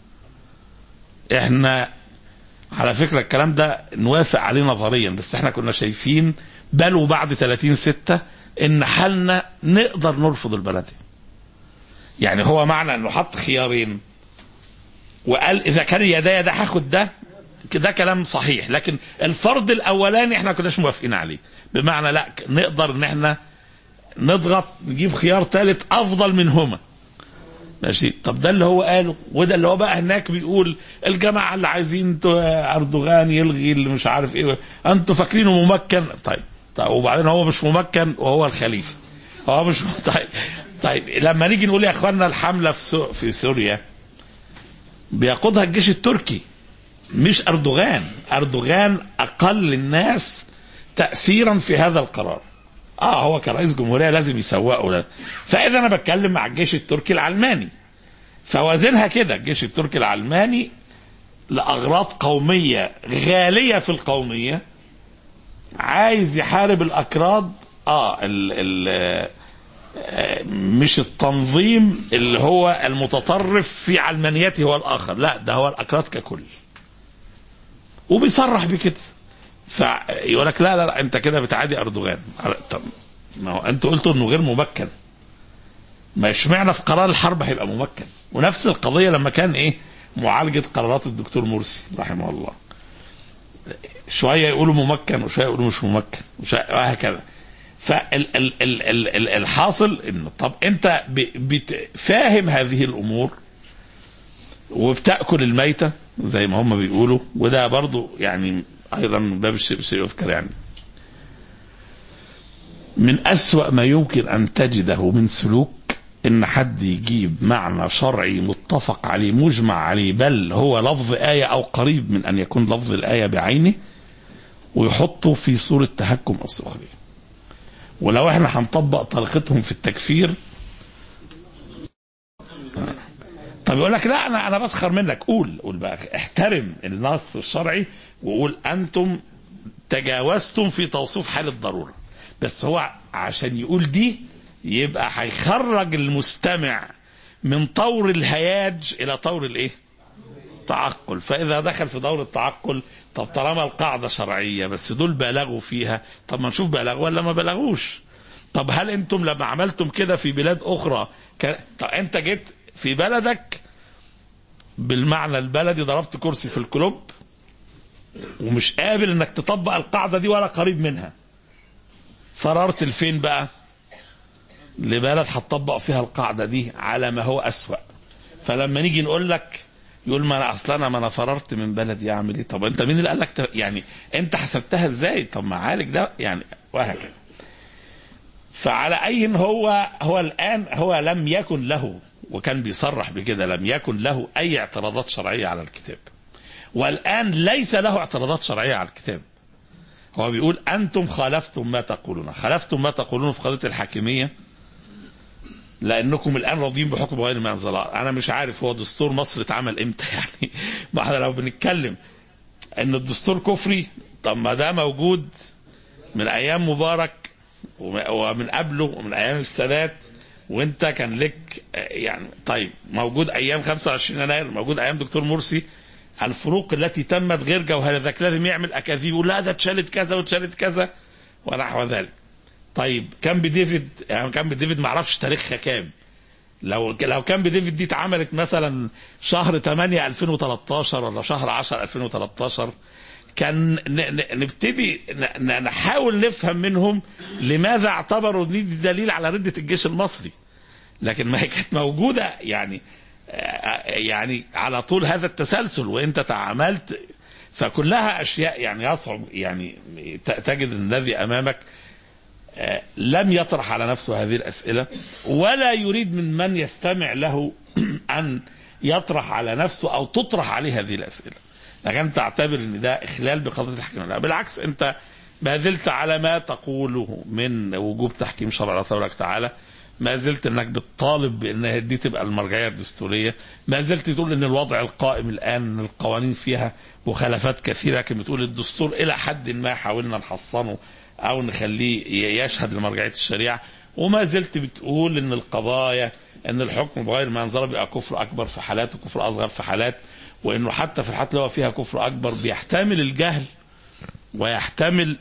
احنا على فكرة الكلام ده نوافق عليه نظريا بس احنا كنا شايفين بل وبعد 30 ستة ان حالنا نقدر نرفض البلدي يعني هو معنى انه حط خيارين وقال اذا كان يدايا ده هاخد ده ده كلام صحيح لكن الفرض الاولاني احنا ما كناش موافقين عليه بمعنى لا نقدر ان احنا نضغط نجيب خيار ثالث افضل منهما ماشي طب ده اللي هو قاله وده اللي هو بقى هناك بيقول الجماعه اللي عايزين تو- اردوغان يلغي اللي مش عارف ايه انتوا فاكرينه ممكن طيب طيب وبعدين هو مش ممكن وهو الخليفه هو مش طيب طيب لما نيجي نقول يا اخوانا الحمله في سو... في سوريا بيقودها الجيش التركي مش اردوغان اردوغان اقل الناس تاثيرا في هذا القرار اه هو كرئيس جمهوريه لازم يسوقه ده. فاذا انا بتكلم مع الجيش التركي العلماني فوازنها كده الجيش التركي العلماني لاغراض قوميه غاليه في القوميه عايز يحارب الاكراد اه ال ال آه، مش التنظيم اللي هو المتطرف في علمانيته هو الاخر لا ده هو الاكراد ككل وبيصرح بكده فيقول لك لا لا لا انت كده بتعادي اردوغان طب ما هو انت قلت انه غير ممكن ما اشمعنى في قرار الحرب هيبقى ممكن ونفس القضيه لما كان ايه معالجه قرارات الدكتور مرسي رحمه الله شويه يقولوا ممكن وشويه يقولوا مش ممكن وشوية- وهكذا فالحاصل انه طب انت ب- بت- فاهم هذه الامور وبتاكل الميته زي ما هم بيقولوا وده برضو يعني ايضا من باب الشيء الشيء يذكر يعني من أسوأ ما يمكن أن تجده من سلوك إن حد يجيب معنى شرعي متفق عليه مجمع عليه بل هو لفظ آية أو قريب من أن يكون لفظ الآية بعينه ويحطه في صورة تهكم أو سخرية ولو احنا هنطبق طريقتهم في التكفير طب يقول لك لا انا انا بسخر منك قول قول بقى احترم النص الشرعي وقول انتم تجاوزتم في توصيف حال الضروره بس هو عشان يقول دي يبقى هيخرج المستمع من طور الهياج الى طور الايه تعقل فاذا دخل في دور التعقل طب طالما القاعده شرعيه بس دول بالغوا فيها طب ما نشوف بلغوا ولا ما بلغوش طب هل انتم لما عملتم كده في بلاد اخرى كان... طب انت جيت في بلدك بالمعنى البلدي ضربت كرسي في الكلوب ومش قابل انك تطبق القاعده دي ولا قريب منها فررت لفين بقى لبلد هتطبق فيها القاعده دي على ما هو اسوأ فلما نيجي نقول لك يقول ما انا اصلا انا ما انا فررت من بلدي اعمل ايه طب انت مين اللي قال لك ت- يعني انت حسبتها ازاي طب ما عالج ده يعني وهكذا فعلى اي هو هو الان هو لم يكن له وكان بيصرح بكده لم يكن له اي اعتراضات شرعيه على الكتاب والان ليس له اعتراضات شرعيه على الكتاب هو بيقول انتم خالفتم ما تقولون خالفتم ما تقولون في قضيه الحاكميه لانكم الان راضين بحكم غير ما انزل الله انا مش عارف هو دستور مصر اتعمل امتى يعني ما احنا لو بنتكلم ان الدستور كفري طب ما ده موجود من ايام مبارك وم- ومن قبله ومن ايام السادات وانت كان لك آه، يعني طيب موجود ايام 25 يناير موجود ايام دكتور مرسي الفروق التي تمت غير جوهريه ذاك لازم يعمل اكاذيب يقول لا ده اتشالت كذا واتشالت كذا ونحو ذلك طيب كان بديفيد يعني كان بديفيد ما اعرفش تاريخها كام لو لو كان بديفيد دي اتعملت مثلا شهر 8 2013 ولا شهر 10 2013 كان ن- ن- نبتدي ن- ن- نحاول نفهم منهم لماذا اعتبروا دي دليل على ردة الجيش المصري لكن ما هي كانت موجودة يعني آه، يعني على طول هذا التسلسل وانت تعاملت فكلها اشياء يعني يصعب يعني ت- تجد ان الذي امامك آه، لم يطرح على نفسه هذه الاسئله ولا يريد من من يستمع له ان يطرح على نفسه او تطرح عليه هذه الاسئله لكن تعتبر ان ده اخلال بقضيه الحكم لا بالعكس انت ما زلت على ما تقوله من وجوب تحكيم شرع الله تبارك وتعالى ما زلت انك بتطالب بان دي تبقى المرجعيه الدستوريه ما زلت تقول ان الوضع القائم الان ان القوانين فيها مخالفات كثيره لكن بتقول الدستور الى حد ما حاولنا نحصنه او نخليه ي- يشهد لمرجعيه الشريعه وما زلت بتقول ان القضايا ان الحكم بغير ما انزل بيبقى كفر اكبر في حالات وكفر اصغر في حالات وانه حتى في الحالات اللي هو فيها كفر اكبر بيحتمل الجهل ويحتمل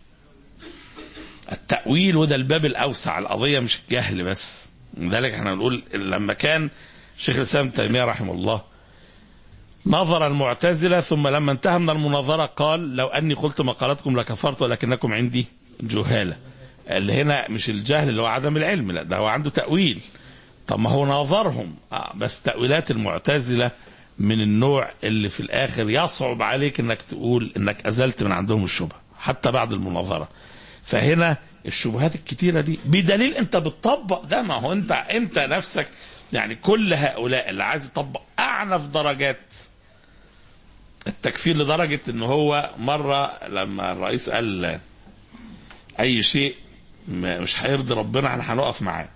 التأويل وده الباب الأوسع القضية مش الجهل بس لذلك احنا بنقول لما كان شيخ الإسلام تيمية رحمه الله نظر المعتزلة ثم لما انتهى من المناظرة قال لو أني قلت مقالتكم لكفرت ولكنكم عندي جهالة اللي هنا مش الجهل اللي هو عدم العلم لا ده هو عنده تأويل طب ما هو ناظرهم آه بس تأويلات المعتزلة من النوع اللي في الآخر يصعب عليك انك تقول انك أزلت من عندهم الشبهة حتى بعد المناظرة فهنا الشبهات الكتيرة دي بدليل انت بتطبق ده ما هو انت انت نفسك يعني كل هؤلاء اللي عايز يطبق اعنف درجات التكفير لدرجة ان هو مرة لما الرئيس قال اي شيء ما- مش هيرضي ربنا احنا هنقف معاه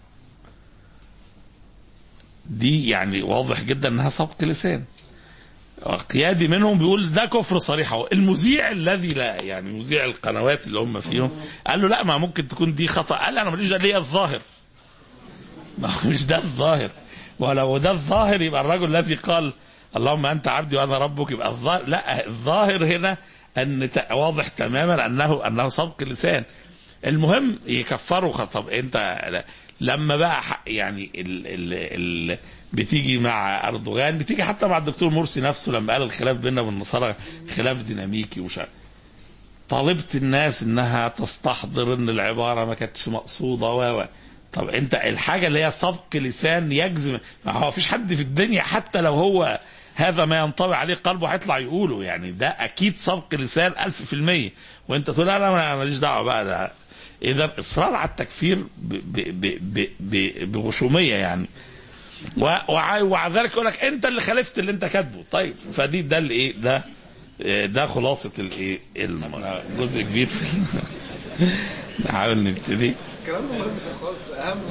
دي يعني واضح جدا انها سبق لسان قيادي منهم بيقول ده كفر صريح هو المذيع الذي لا يعني مذيع القنوات اللي هم فيهم قال له لا ما ممكن تكون دي خطا قال انا ماليش ده ليا الظاهر ما هو مش ده الظاهر ولو ده الظاهر يبقى الرجل الذي قال اللهم انت عبدي وانا ربك يبقى الظاهر لا الظاهر هنا ان ت- واضح تماما انه انه سبق لسان المهم يكفروا خ- طب انت لما بقى ح- يعني ال ال ال بتيجي مع اردوغان بتيجي حتى مع الدكتور مرسي نفسه لما قال الخلاف بيننا وبين النصارى خلاف ديناميكي ومش عارف. طالبت الناس انها تستحضر ان العباره ما كانتش مقصوده و و. طب انت الحاجه اللي هي سبق لسان يجزم ما هو فيش حد في الدنيا حتى لو هو هذا ما ينطبع عليه قلبه هيطلع يقوله يعني ده اكيد سبق لسان ألف في المية وانت تقول لا لا أنا ماليش دعوه بقى ده اذا اصرار على التكفير ب- ب- ب- ب- ب- بغشوميه يعني و- وع- ومع ذلك يقول لك انت اللي خالفت اللي انت كاتبه طيب فدي ده الايه ده إيه، ده خلاصه الايه الم- جزء كبير في نحاول نبتدي الكلام ده مهم يا خالص ده اهم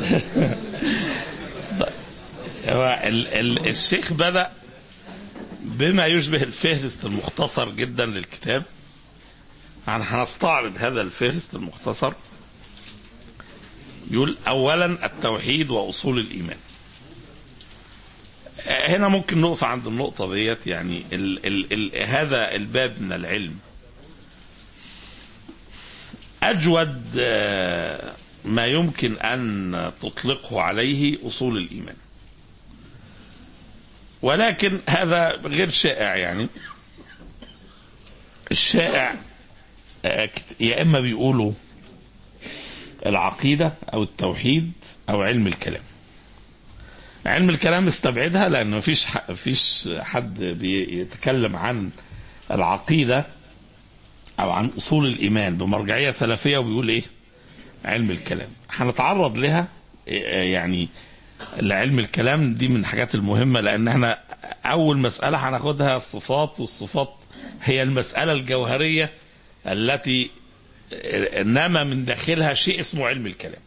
هو ال ال الشيخ بدأ بما يشبه الفهرست المختصر جدا للكتاب يعني هنستعرض هذا الفهرست المختصر يقول أولا التوحيد وأصول الإيمان آه، هنا ممكن نقف عند النقطة ديت يعني ال ال ال هذا الباب من العلم أجود آه، ما يمكن أن تطلقه عليه أصول الإيمان ولكن هذا غير شائع يعني الشائع آه، كت- يا إما بيقولوا العقيدة أو التوحيد أو علم الكلام علم الكلام استبعدها لأن مفيش ح- مفيش حد بيتكلم عن العقيدة أو عن أصول الإيمان بمرجعية سلفية وبيقول إيه علم الكلام هنتعرض لها آه، يعني لعلم الكلام دي من الحاجات المهمة لأن احنا أول مسألة هناخدها الصفات والصفات هي المسألة الجوهرية التي نما من داخلها شيء اسمه علم الكلام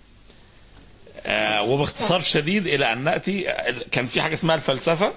آه وباختصار شديد إلى أن نأتي كان في حاجة اسمها الفلسفة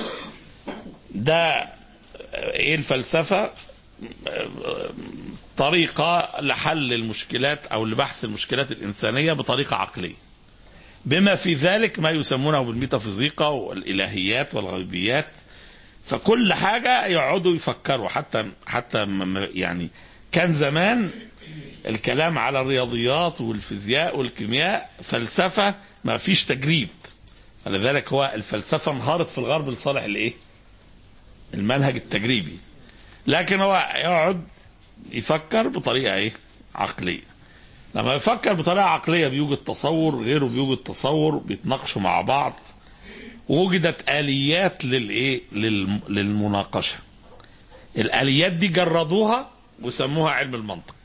ده آه، إيه الفلسفة آه، طريقة لحل المشكلات أو لبحث المشكلات الإنسانية بطريقة عقلية بما في ذلك ما يسمونه بالميتافيزيقا والالهيات والغيبيات فكل حاجه يقعدوا يفكروا حتى حتى م- م- يعني كان زمان الكلام على الرياضيات والفيزياء والكيمياء فلسفه ما فيش تجريب فلذلك هو الفلسفه انهارت في الغرب لصالح الايه؟ المنهج التجريبي لكن هو يقعد يفكر بطريقه ايه؟ عقليه لما يفكر بطريقه عقليه بيوجد تصور غيره بيوجد تصور بيتناقشوا مع بعض وجدت اليات للايه للم- للمناقشه الاليات دي جردوها وسموها علم المنطق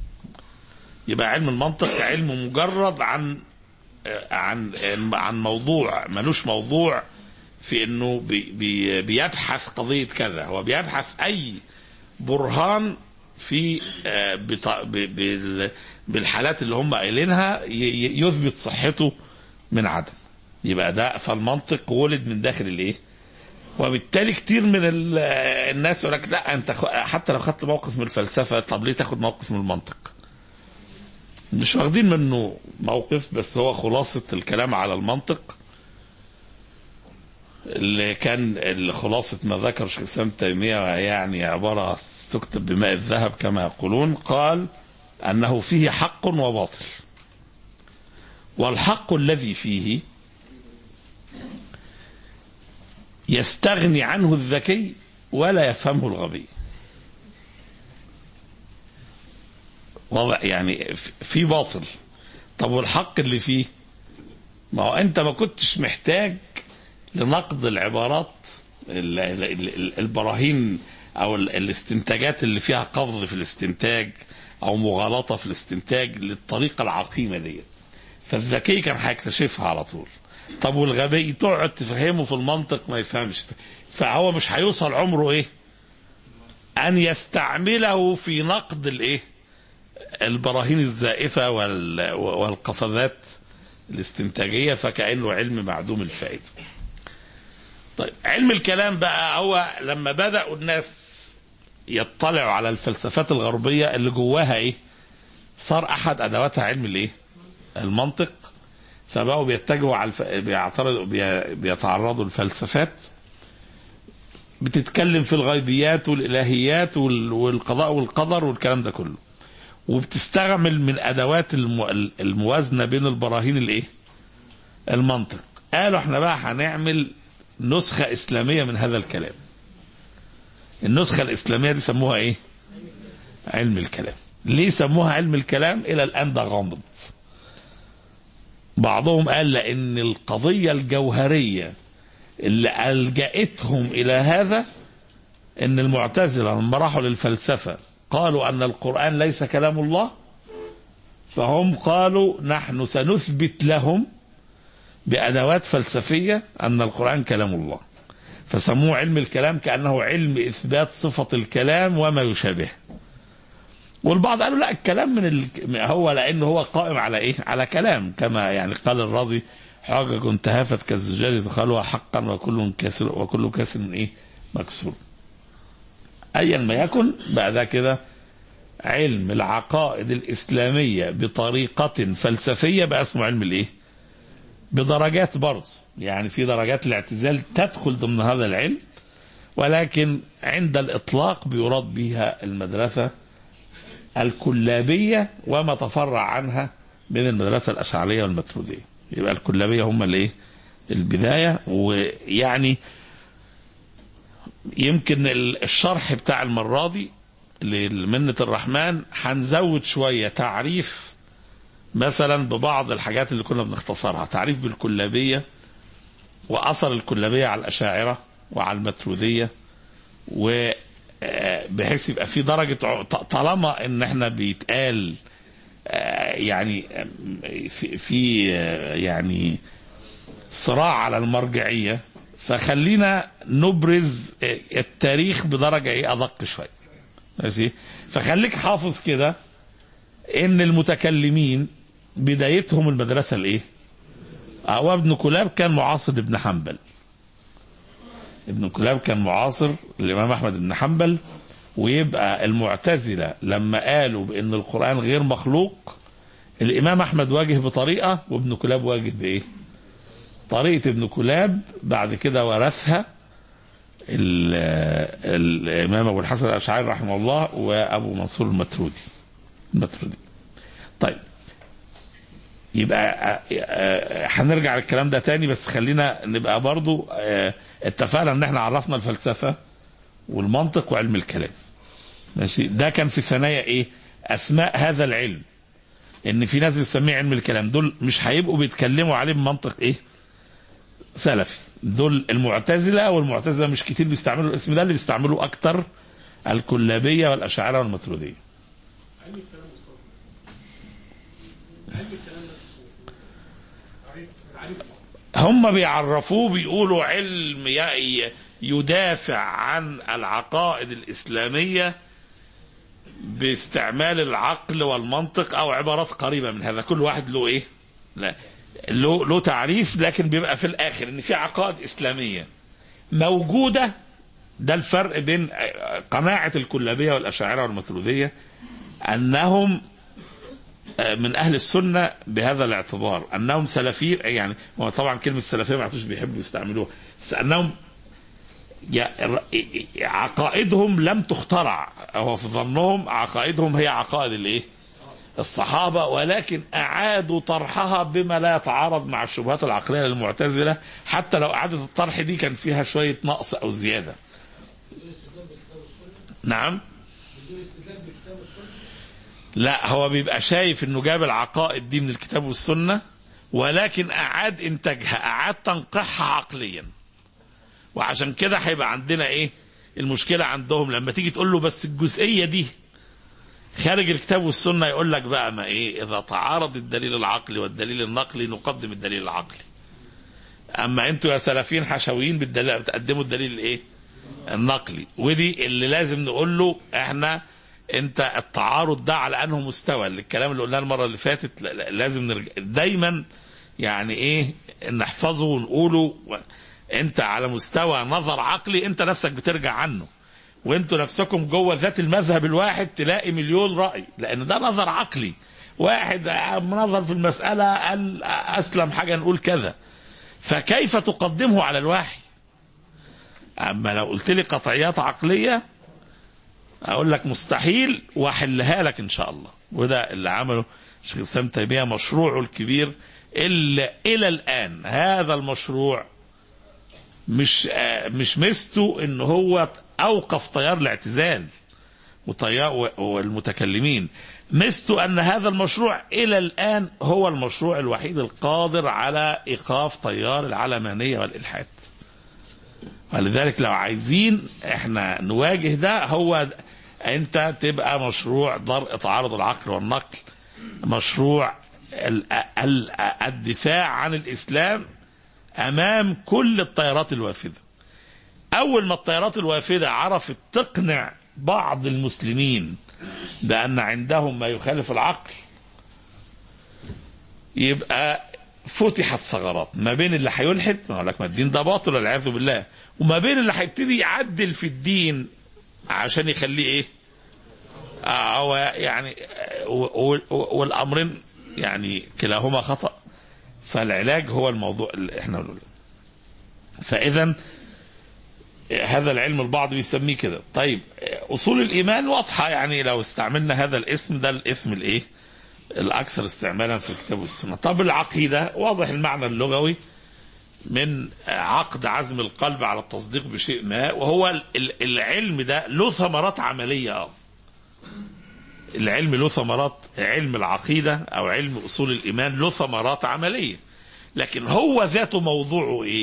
يبقى علم المنطق علم مجرد عن آه، عن عن موضوع ملوش موضوع في انه بي بي بيبحث قضيه كذا هو بيبحث اي برهان في آه، بط- ب- بال- بالحالات اللي هم قايلينها ي- ي- يثبت صحته من عدم يبقى ده فالمنطق ولد من داخل الايه وبالتالي كتير من ال- آه، الناس يقول لك لا انت خ- حتى لو خدت موقف من الفلسفه طب ليه تاخد موقف من المنطق مش واخدين منه موقف بس هو خلاصه الكلام على المنطق اللي كان اللي خلاصة ما ذكر شيخ الإسلام تيمية يعني عبارة تكتب بماء الذهب كما يقولون قال أنه فيه حق وباطل والحق الذي فيه يستغني عنه الذكي ولا يفهمه الغبي واضح يعني في باطل طب والحق اللي فيه ما هو انت ما كنتش محتاج لنقد العبارات ال- ال- ال- البراهين او ال- الاستنتاجات اللي فيها قفض في الاستنتاج او مغالطه في الاستنتاج للطريقه العقيمه ديت فالذكي كان هيكتشفها على طول طب والغبي تقعد تفهمه في المنطق ما يفهمش فهو مش هيوصل عمره ايه ان يستعمله في نقد الايه البراهين الزائفه وال- والقفزات الاستنتاجيه فكانه علم معدوم الفائده طيب علم الكلام بقى هو لما بداوا الناس يطلعوا على الفلسفات الغربيه اللي جواها ايه صار احد ادواتها علم الايه المنطق فبقوا بيتجهوا على الف... بيعترضوا بي... بيتعرضوا للفلسفات بتتكلم في الغيبيات والالهيات وال... والقضاء والقدر والكلام ده كله وبتستعمل من ادوات الم... الموازنه بين البراهين الايه المنطق قالوا احنا بقى هنعمل نسخه اسلاميه من هذا الكلام النسخه الاسلاميه دي سموها ايه علم الكلام ليه سموها علم الكلام الى الان ده غامض بعضهم قال لان القضيه الجوهريه اللي الجاتهم الى هذا ان المعتزله لما راحوا للفلسفه قالوا ان القران ليس كلام الله فهم قالوا نحن سنثبت لهم بادوات فلسفيه ان القران كلام الله فسموه علم الكلام كانه علم اثبات صفه الكلام وما يشابه والبعض قالوا لا الكلام من ال... هو لانه هو قائم على ايه؟ على كلام كما يعني قال الرازي حجج تهافت كالزجاج دخلها حقا وكل كاسر وكل كاسر ايه؟ مكسور. ايا ما يكن بقى ده كده علم العقائد الاسلاميه بطريقه فلسفيه بقى اسمه علم الايه؟ بدرجات برضه يعني في درجات الاعتزال تدخل ضمن هذا العلم ولكن عند الاطلاق بيراد بها المدرسه الكلابية وما تفرع عنها من المدرسة الأشعرية والمترودية يبقى الكلابية هم الايه البداية ويعني يمكن الشرح بتاع المرة دي لمنة الرحمن هنزود شوية تعريف مثلا ببعض الحاجات اللي كنا بنختصرها تعريف بالكلابية وأثر الكلابية على الأشاعرة وعلى المترودية و بحيث يبقى في درجة طالما ان احنا بيتقال يعني في, في يعني صراع على المرجعية فخلينا نبرز التاريخ بدرجة ايه ادق شوية ماشي فخليك حافظ كده ان المتكلمين بدايتهم المدرسة الايه هو ابن كلاب كان معاصر لابن حنبل ابن كلاب كان معاصر الامام احمد بن حنبل ويبقى المعتزله لما قالوا بان القران غير مخلوق الامام احمد واجه بطريقه وابن كلاب واجه بايه؟ طريقه ابن كلاب بعد كده ورثها الامام ابو الحسن الاشعري رحمه الله وابو منصور المترودي المترودي طيب يبقى هنرجع للكلام ده تاني بس خلينا نبقى برضو اتفقنا ان احنا عرفنا الفلسفة والمنطق وعلم الكلام ماشي ده كان في ثنايا ايه اسماء هذا العلم ان في ناس بتسميه علم الكلام دول مش هيبقوا بيتكلموا عليه بمنطق ايه سلفي دول المعتزلة والمعتزلة مش كتير بيستعملوا الاسم ده اللي بيستعملوا اكتر الكلابية والاشاعرة والمترودية هم بيعرفوه بيقولوا علم يدافع عن العقائد الإسلامية باستعمال العقل والمنطق أو عبارات قريبة من هذا كل واحد له إيه لا له, له تعريف لكن بيبقى في الآخر إن في عقائد إسلامية موجودة ده الفرق بين قناعة الكلابية والأشاعرة والمترودية أنهم من اهل السنه بهذا الاعتبار انهم سلفيين يعني هو طبعا كلمه سلفيه ما عادوش بيحبوا يستعملوها بس انهم عقائدهم لم تخترع هو في ظنهم عقائدهم هي عقائد الايه؟ الصحابه ولكن اعادوا طرحها بما لا يتعارض مع الشبهات العقليه للمعتزله حتى لو اعاده الطرح دي كان فيها شويه نقص او زياده. نعم لا هو بيبقى شايف انه جاب العقائد دي من الكتاب والسنه ولكن اعاد انتاجها اعاد تنقيحها عقليا وعشان كده هيبقى عندنا ايه المشكله عندهم لما تيجي تقول له بس الجزئيه دي خارج الكتاب والسنه يقول لك بقى ما ايه اذا تعارض الدليل العقلي والدليل النقلي نقدم الدليل العقلي اما انتوا يا سلفيين حشويين بالدليل بتقدموا الدليل الايه النقلي ودي اللي لازم نقول له احنا انت التعارض ده على انه مستوى الكلام اللي قلناه المره اللي فاتت لا- لا- لازم نرجع دايما يعني ايه نحفظه ونقوله و- انت على مستوى نظر عقلي انت نفسك بترجع عنه وانتوا نفسكم جوه ذات المذهب الواحد تلاقي مليون راي لان ده نظر عقلي واحد نظر في المساله قال اسلم حاجه نقول كذا فكيف تقدمه على الواحي اما لو قلت لي قطعيات عقليه اقول لك مستحيل واحلها لك ان شاء الله وده اللي عمله شيخ الاسلام تيميه مشروعه الكبير الا الى الان هذا المشروع مش آه، مش ميزته ان هو اوقف تيار الاعتزال وتيار و- والمتكلمين ميزته ان هذا المشروع الى الان هو المشروع الوحيد القادر على ايقاف تيار العلمانيه والالحاد ولذلك لو عايزين احنا نواجه ده هو د- انت تبقى مشروع درء تعارض العقل والنقل مشروع ال- ال- الدفاع عن الاسلام امام كل التيارات الوافده اول ما التيارات الوافده عرفت تقنع بعض المسلمين بان عندهم ما يخالف العقل يبقى فتحت ثغرات ما بين اللي هيلحد ما اقول لك ما الدين ده باطل والعياذ بالله وما بين اللي هيبتدي يعدل في الدين عشان يخليه ايه آه، هو يعني آه، و- و- والامرين يعني كلاهما خطأ فالعلاج هو الموضوع اللي احنا بنقوله فاذا هذا العلم البعض بيسميه كده طيب اصول الايمان واضحه يعني لو استعملنا هذا الاسم ده الاسم الايه الاكثر استعمالا في الكتاب والسنه طب العقيده واضح المعنى اللغوي من عقد عزم القلب على التصديق بشيء ما وهو ال- العلم ده له ثمرات عمليه اه العلم له ثمرات علم العقيده او علم اصول الايمان له ثمرات عمليه لكن هو ذاته موضوعه ايه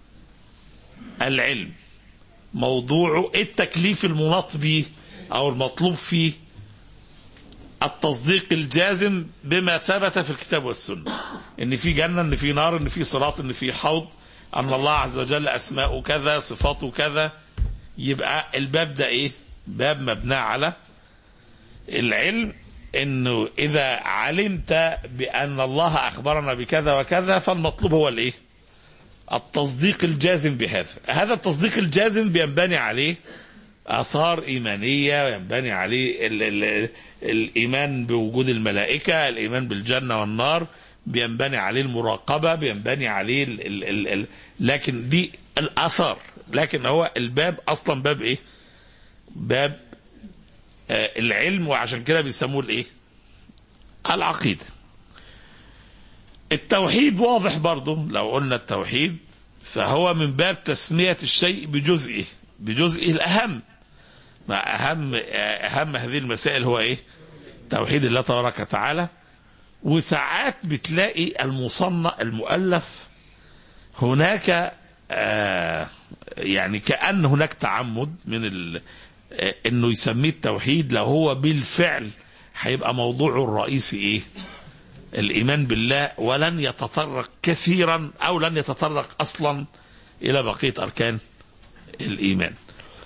العلم موضوعه إيه التكليف المناط به او المطلوب فيه التصديق الجازم بما ثبت في الكتاب والسنه ان في جنه ان في نار ان في صراط ان في حوض ان الله عز وجل اسماءه كذا صفاته كذا يبقى الباب ده ايه باب مبنى على العلم انه اذا علمت بان الله اخبرنا بكذا وكذا فالمطلوب هو الايه التصديق الجازم بهذا هذا التصديق الجازم بينبني عليه آثار إيمانية وينبني عليه ال ال الإيمان بوجود الملائكة الإيمان بالجنة والنار بينبني عليه المراقبة بينبني عليه ال ال ال ال لكن دي الآثار لكن هو الباب أصلا باب إيه باب آه العلم وعشان كده بيسموه الإيه العقيدة التوحيد واضح برضه لو قلنا التوحيد فهو من باب تسمية الشيء بجزئه بجزئه الأهم مع أهم أهم هذه المسائل هو إيه؟ توحيد الله تبارك وتعالى وساعات بتلاقي المصنع المؤلف هناك آه يعني كأن هناك تعمد من ال آه انه يسميه التوحيد لو هو بالفعل هيبقى موضوعه الرئيسي ايه؟ الايمان بالله ولن يتطرق كثيرا او لن يتطرق اصلا الى بقيه اركان الايمان.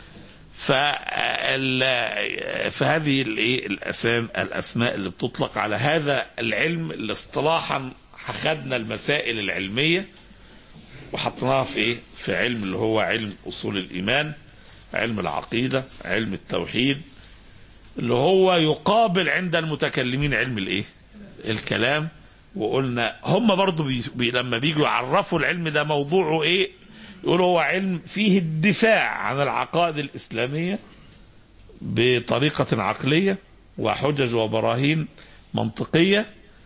فال- فهذه الايه الاسام الاسماء اللي بتطلق على هذا العلم اللي اصطلاحا خدنا المسائل العلميه وحطيناها في ايه؟ في علم اللي هو علم اصول الايمان علم العقيده علم التوحيد اللي هو يقابل عند المتكلمين علم الايه؟ الكلام وقلنا هم برضو بي بي لما بيجوا يعرفوا العلم ده موضوعه ايه يقولوا هو علم فيه الدفاع عن العقائد الإسلامية بطريقة عقلية وحجج وبراهين منطقية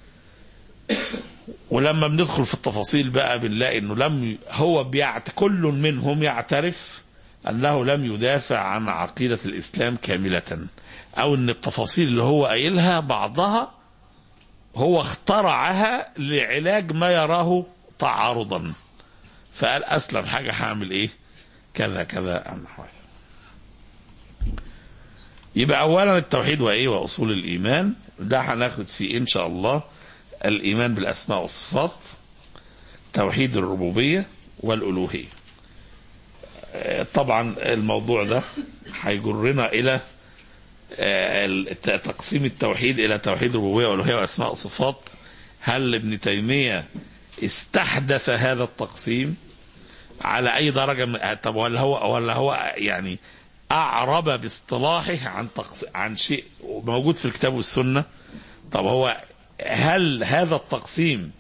ولما بندخل في التفاصيل بقى بنلاقي انه لم ي- هو بيعت كل منهم يعترف انه لم يدافع عن عقيده الاسلام كامله او ان التفاصيل اللي هو قايلها بعضها هو اخترعها لعلاج ما يراه تعارضا فقال اسلم حاجه هعمل ايه كذا كذا عن نحو هذا. يبقى اولا التوحيد وايه واصول الايمان ده هناخد فيه ان شاء الله الايمان بالاسماء والصفات توحيد الربوبيه والالوهيه آه، طبعا الموضوع ده هيجرنا الى آه، الت- تقسيم التوحيد الى توحيد الربوبيه والالوهيه واسماء وصفات هل ابن تيميه استحدث هذا التقسيم على اي درجه من طب ولا هو ولا هو يعني اعرب باصطلاحه عن تقس... عن شيء موجود في الكتاب والسنه طب هو هل هذا التقسيم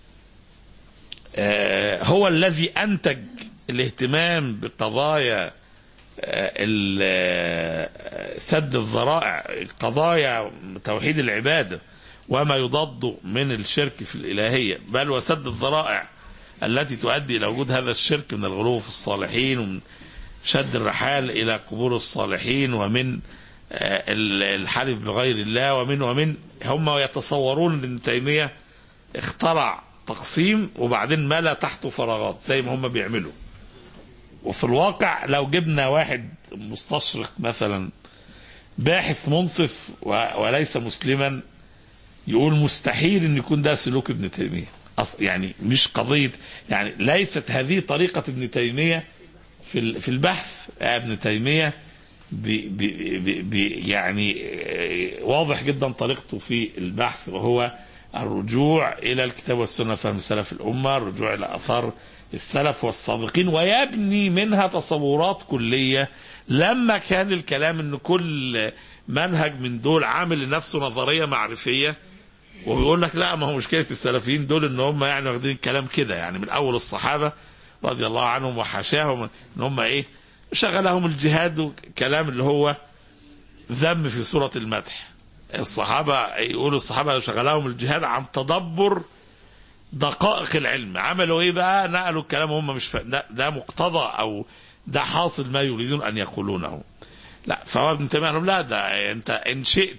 آه، هو الذي انتج الاهتمام بقضايا آه، ال- آه، سد الذرائع قضايا توحيد العباده وما يضاد من الشرك في الالهيه بل وسد الذرائع التي تؤدي الى وجود هذا الشرك من الغلو في الصالحين ومن شد الرحال الى قبور الصالحين ومن آه، ال- الحلف بغير الله ومن ومن هم يتصورون ان ابن تيميه اخترع تقسيم وبعدين ملا تحته فراغات زي ما هم بيعملوا وفي الواقع لو جبنا واحد مستشرق مثلا باحث منصف و- وليس مسلما يقول مستحيل ان يكون ده سلوك ابن تيميه أص- يعني مش قضيه يعني ليست هذه طريقه ابن تيميه في ال- في البحث آه، ابن تيميه بي بي بي بي يعني آه، واضح جدا طريقته في البحث وهو الرجوع الى الكتاب والسنه فهم سلف الامه الرجوع الى اثار السلف والسابقين ويبني منها تصورات كليه لما كان الكلام ان كل منهج من دول عامل لنفسه نظريه معرفيه وبيقول لك لا ما هو مشكله السلفيين دول ان هم يعني واخدين الكلام كده يعني من اول الصحابه رضي الله عنهم وحاشاهم ان هم ايه شغلهم الجهاد وكلام اللي هو ذم في سوره المدح الصحابه يقولوا الصحابه شغلهم الجهاد عن تدبر دقائق العلم عملوا ايه بقى نقلوا الكلام هم مش فا... ده, ده مقتضى او ده حاصل ما يريدون ان يقولونه لا فهو ابن تيميه قال لهم لا ده انت ان شئت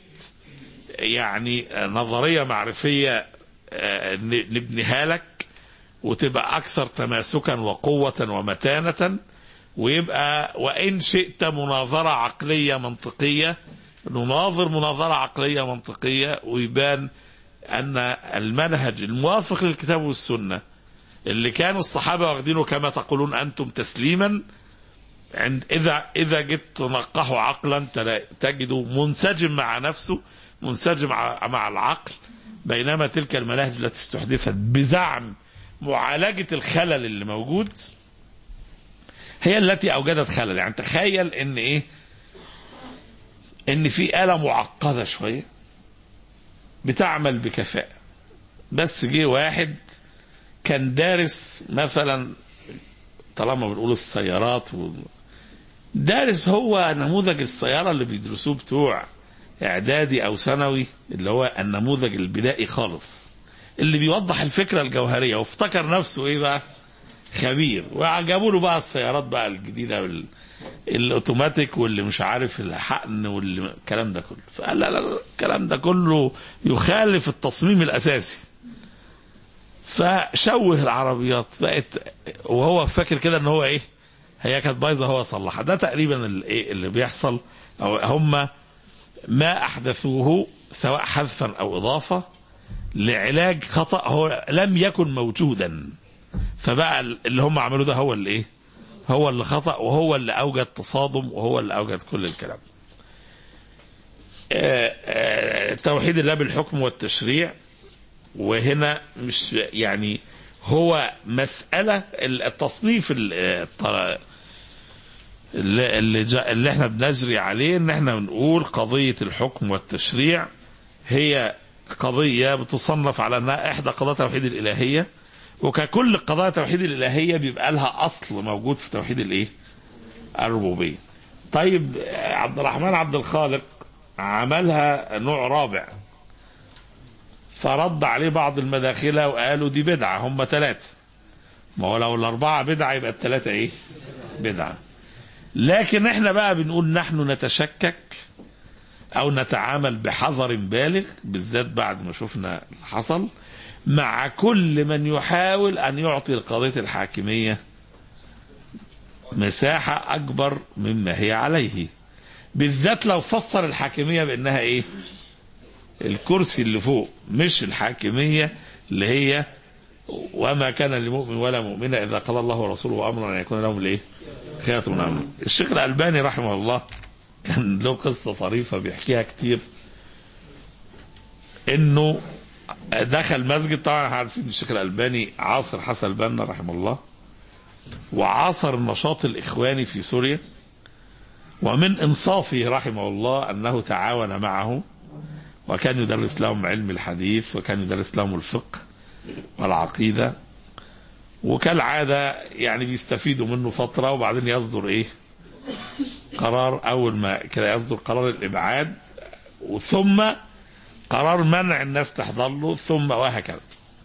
يعني نظريه معرفيه آه، ن- نبنيها لك وتبقى اكثر تماسكا وقوه ومتانه ويبقى وان شئت مناظره عقليه منطقيه نناظر مناظره عقليه منطقيه ويبان ان المنهج الموافق للكتاب والسنه اللي كان الصحابه واخدينه كما تقولون انتم تسليما عند اذا اذا جيت تنقحه عقلا تلا- تجده منسجم مع نفسه منسجم مع مع العقل بينما تلك المناهج التي استحدثت بزعم معالجه الخلل اللي موجود هي التي اوجدت خلل يعني تخيل ان ايه ان في آلة معقدة شوية بتعمل بكفاءة بس جه واحد كان دارس مثلا طالما بنقول السيارات و... دارس هو نموذج السيارة اللي بيدرسوه بتوع اعدادي او ثانوي اللي هو النموذج البدائي خالص اللي بيوضح الفكرة الجوهرية وافتكر نفسه ايه بقى خبير وعجبوا له بقى السيارات بقى الجديدة وال... الاوتوماتيك واللي مش عارف الحقن واللي الكلام ده كله فقال لا لا لا الكلام ده كله يخالف التصميم الاساسي فشوه العربيات بقت وهو فاكر كده ان هو ايه هي كانت بايظه هو صلحها ده تقريبا الايه اللي بيحصل او هم ما احدثوه سواء حذفا او اضافه لعلاج خطا هو لم يكن موجودا فبقى اللي هم عملوه ده هو اللي ايه هو اللي خطا وهو اللي اوجد تصادم وهو اللي اوجد كل الكلام آه، آه، توحيد الله بالحكم والتشريع وهنا مش يعني هو مسألة التصنيف ال- الطر- اللي, اللي, جا- اللي احنا بنجري عليه ان احنا بنقول قضية الحكم والتشريع هي قضية بتصنف على انها احدى قضايا توحيد الالهية وككل قضايا توحيد الالهية بيبقى لها اصل موجود في توحيد الايه الربوبية طيب آه، عبد الرحمن عبد الخالق عملها نوع رابع فرد عليه بعض المداخلة وقالوا دي بدعة هم ثلاثة ما هو لو الأربعة بدعة يبقى الثلاثة إيه؟ بدعة لكن احنا بقى بنقول نحن نتشكك او نتعامل بحذر بالغ بالذات بعد ما شفنا اللي حصل مع كل من يحاول ان يعطي القضيه الحاكميه مساحه اكبر مما هي عليه بالذات لو فسر الحاكميه بانها ايه الكرسي اللي فوق مش الحاكميه اللي هي وما كان لمؤمن ولا مؤمنه اذا قضى الله ورسوله امرا ان يكون لهم الايه؟ خيرة من امره. الشيخ الالباني رحمه الله كان له قصه طريفه بيحكيها كتير انه دخل مسجد طبعا احنا عارفين الشيخ الالباني عاصر حسن البنا رحمه الله وعاصر النشاط الاخواني في سوريا ومن انصافه رحمه الله انه تعاون معه وكان يدرس لهم علم الحديث وكان يدرس لهم الفقه والعقيده وكالعاده يعني بيستفيدوا منه فتره وبعدين يصدر ايه؟ قرار اول ما كده يصدر قرار الابعاد وثم قرار منع الناس تحضر له ثم وهكذا.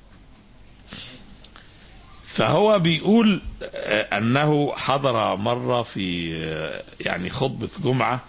فهو بيقول آه، انه حضر مره في آه، يعني خطبه جمعه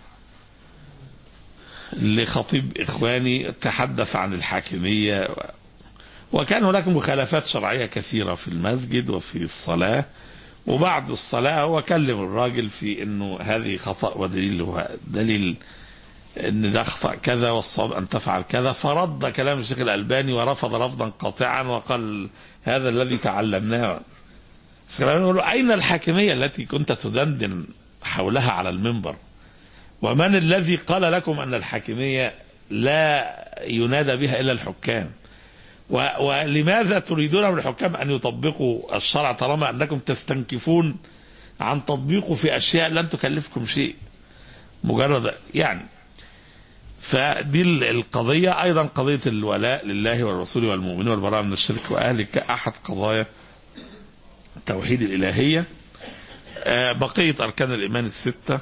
لخطيب اخواني تحدث عن الحاكميه وكان هناك مخالفات شرعيه كثيره في المسجد وفي الصلاه وبعد الصلاه هو كلم الراجل في انه هذه خطا ودليل هو دليل ان ده خطا كذا والصواب ان تفعل كذا فرد كلام الشيخ الالباني ورفض رفضا قاطعا وقال هذا الذي تعلمناه الشيخ الالباني يقول له اين الحاكميه التي كنت تدندن حولها على المنبر ومن الذي قال لكم ان الحاكميه لا ينادى بها الا الحكام و- ولماذا تريدون من الحكام ان يطبقوا الشرع طالما انكم تستنكفون عن تطبيقه في اشياء لن تكلفكم شيء مجرد يعني فدي ال- القضية أيضا قضية الولاء لله والرسول والمؤمنين والبراءة من الشرك وأهله كأحد قضايا توحيد الإلهية آه، بقية أركان الإيمان الستة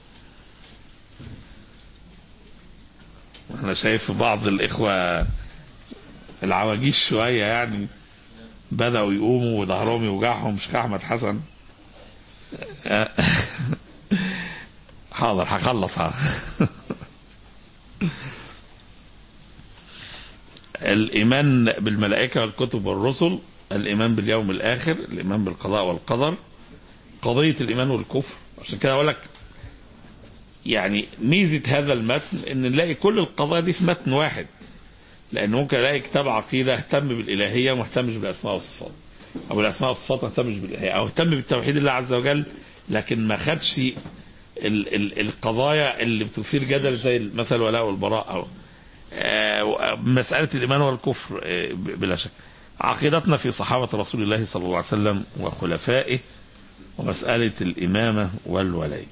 أنا شايف بعض الإخوة العواجيز شوية يعني بدأوا يقوموا وظهرهم يوجعهم مش أحمد حسن آه، حاضر هخلص ها. الإيمان بالملائكة والكتب والرسل الإيمان باليوم الآخر الإيمان بالقضاء والقدر قضية الإيمان والكفر عشان كده أقول لك يعني ميزة هذا المتن إن نلاقي كل القضايا دي في متن واحد لأن ممكن ألاقي كتاب عقيدة اهتم بالإلهية وما اهتمش بالأسماء والصفات أو بالأسماء والصفات ما اهتمش بالإلهية أو اهتم بالتوحيد الله عز وجل لكن ما خدش ال ال القضايا اللي بتثير جدل زي مثل الولاء والبراء أو آه، مسألة الإيمان والكفر آه، بلا شك عقيدتنا في صحابة رسول الله صلى الله عليه وسلم وخلفائه ومسألة الإمامة والولاية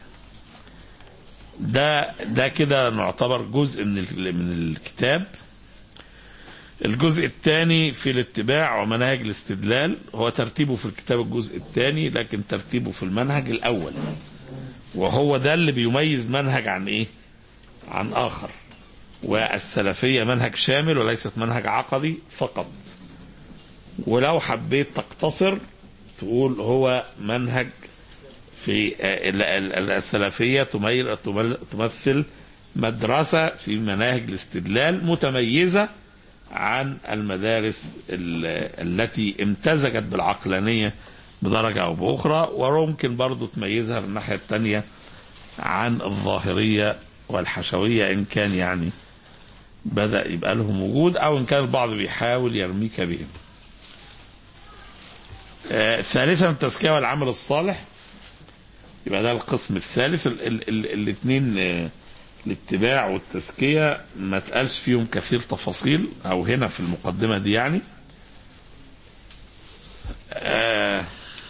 ده ده كده نعتبر جزء من ال- من الكتاب الجزء الثاني في الاتباع ومناهج الاستدلال هو ترتيبه في الكتاب الجزء الثاني لكن ترتيبه في المنهج الأول وهو ده اللي بيميز منهج عن إيه عن آخر والسلفية منهج شامل وليست منهج عقدي فقط ولو حبيت تقتصر تقول هو منهج في آه، ال- ال- السلفية تميل- تمل- تمثل مدرسة في مناهج الاستدلال متميزة عن المدارس ال- التي امتزجت بالعقلانية بدرجة أو بأخرى وممكن برضو تميزها من الناحية الثانية عن الظاهرية والحشوية إن كان يعني بدأ يبقى لهم وجود أو إن كان البعض بيحاول يرميك بهم آه، ثالثا التزكية والعمل الصالح يبقى ده القسم الثالث ال- ال- ال- الاثنين آه، الاتباع والتزكية ما تقالش فيهم كثير تفاصيل أو هنا في المقدمة دي يعني آه،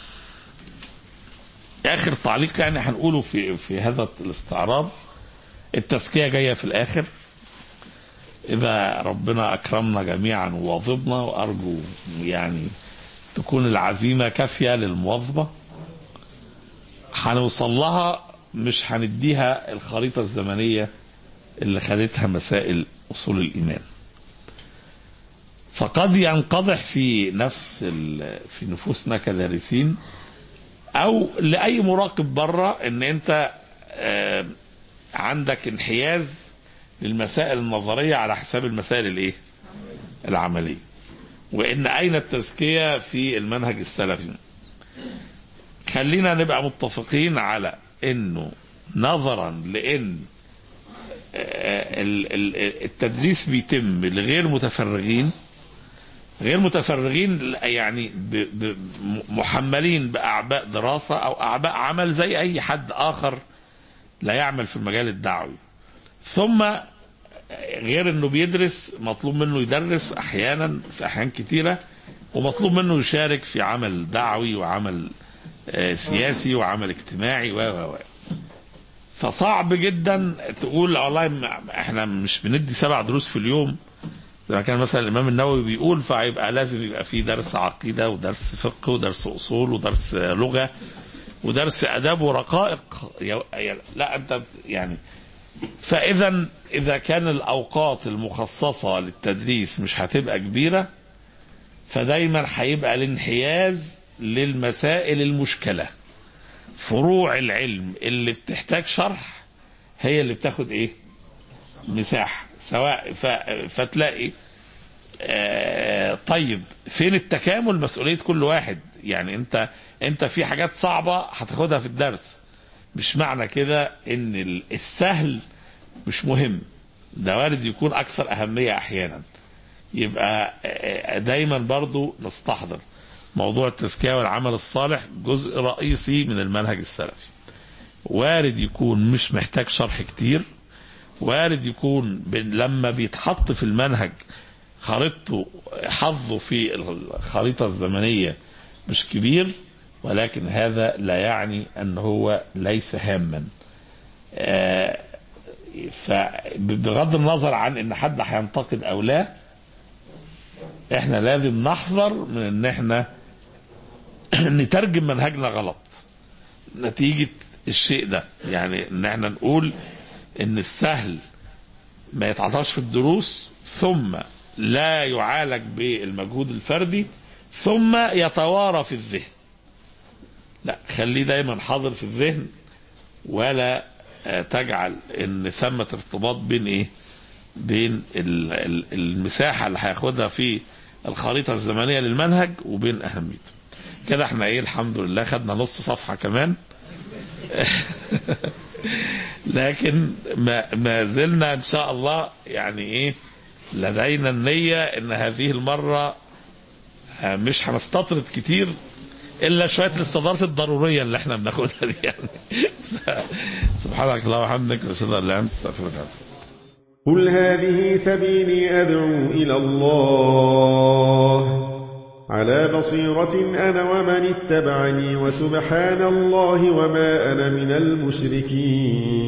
آخر تعليق يعني هنقوله في في هذا الاستعراض التزكية جاية في الآخر إذا ربنا أكرمنا جميعا وواظبنا وأرجو يعني تكون العزيمة كافية للمواظبة هنوصل لها مش هنديها الخريطة الزمنية اللي خدتها مسائل أصول الإيمان فقد ينقضح في نفس ال- في نفوسنا كدارسين او لاي مراقب بره ان انت آه، عندك انحياز للمسائل النظريه على حساب المسائل الايه العمليه وان اين التزكيه في المنهج السلفي خلينا نبقى متفقين على انه نظرا لان آه، ال- ال- التدريس بيتم لغير متفرغين غير متفرغين يعني ب- ب- محملين باعباء دراسه او اعباء عمل زي اي حد اخر لا يعمل في المجال الدعوي ثم غير انه بيدرس مطلوب منه يدرس احيانا في احيان كتيره ومطلوب منه يشارك في عمل دعوي وعمل آه، سياسي وعمل اجتماعي و و و فصعب جدا تقول والله م- احنا مش بندي سبع دروس في اليوم زي ما كان مثلا الامام النووي بيقول فيبقى لازم يبقى في درس عقيده ودرس فقه ودرس اصول ودرس لغه ودرس اداب ورقائق يا- يا- لا انت يعني فاذا اذا كان الاوقات المخصصه للتدريس مش هتبقى كبيره فدايما هيبقى الانحياز للمسائل المشكله فروع العلم اللي بتحتاج شرح هي اللي بتاخد ايه مساحه سواء ف... فتلاقي آه طيب فين التكامل مسؤوليه كل واحد يعني انت انت في حاجات صعبه هتاخدها في الدرس مش معنى كده ان ال- السهل مش مهم ده وارد يكون اكثر اهميه احيانا يبقى آه، دايما برضو نستحضر موضوع التزكيه والعمل الصالح جزء رئيسي من المنهج السلفي وارد يكون مش محتاج شرح كتير وارد يكون بن- لما بيتحط في المنهج خريطته حظه في الخريطة الزمنية مش كبير ولكن هذا لا يعني أن هو ليس هاما آه، فبغض النظر عن ان حد هينتقد او لا احنا لازم نحذر من ان احنا نترجم منهجنا غلط نتيجة الشيء ده يعني ان احنا نقول ان السهل ما يتعطاش في الدروس ثم لا يعالج بالمجهود الفردي ثم يتوارى في الذهن لا خليه دايما حاضر في الذهن ولا آه، تجعل ان ثمة ارتباط بين ايه بين ال- ال- المساحة اللي هياخدها في الخريطة الزمنية للمنهج وبين اهميته كده احنا ايه الحمد لله خدنا نص صفحة كمان لكن ما, ما زلنا ان شاء الله يعني ايه لدينا النية ان هذه المرة آه، مش هنستطرد كتير الا شويه الاستدارات الضروريه اللي احنا بناخدها دي يعني سبحانك اللهم وبحمدك اشهد ان لا اله الا انت استغفرك واتوب إليك. قل هذه سبيلي أدعو إلى الله على بصيرة أنا ومن اتبعني وسبحان الله وما أنا من المشركين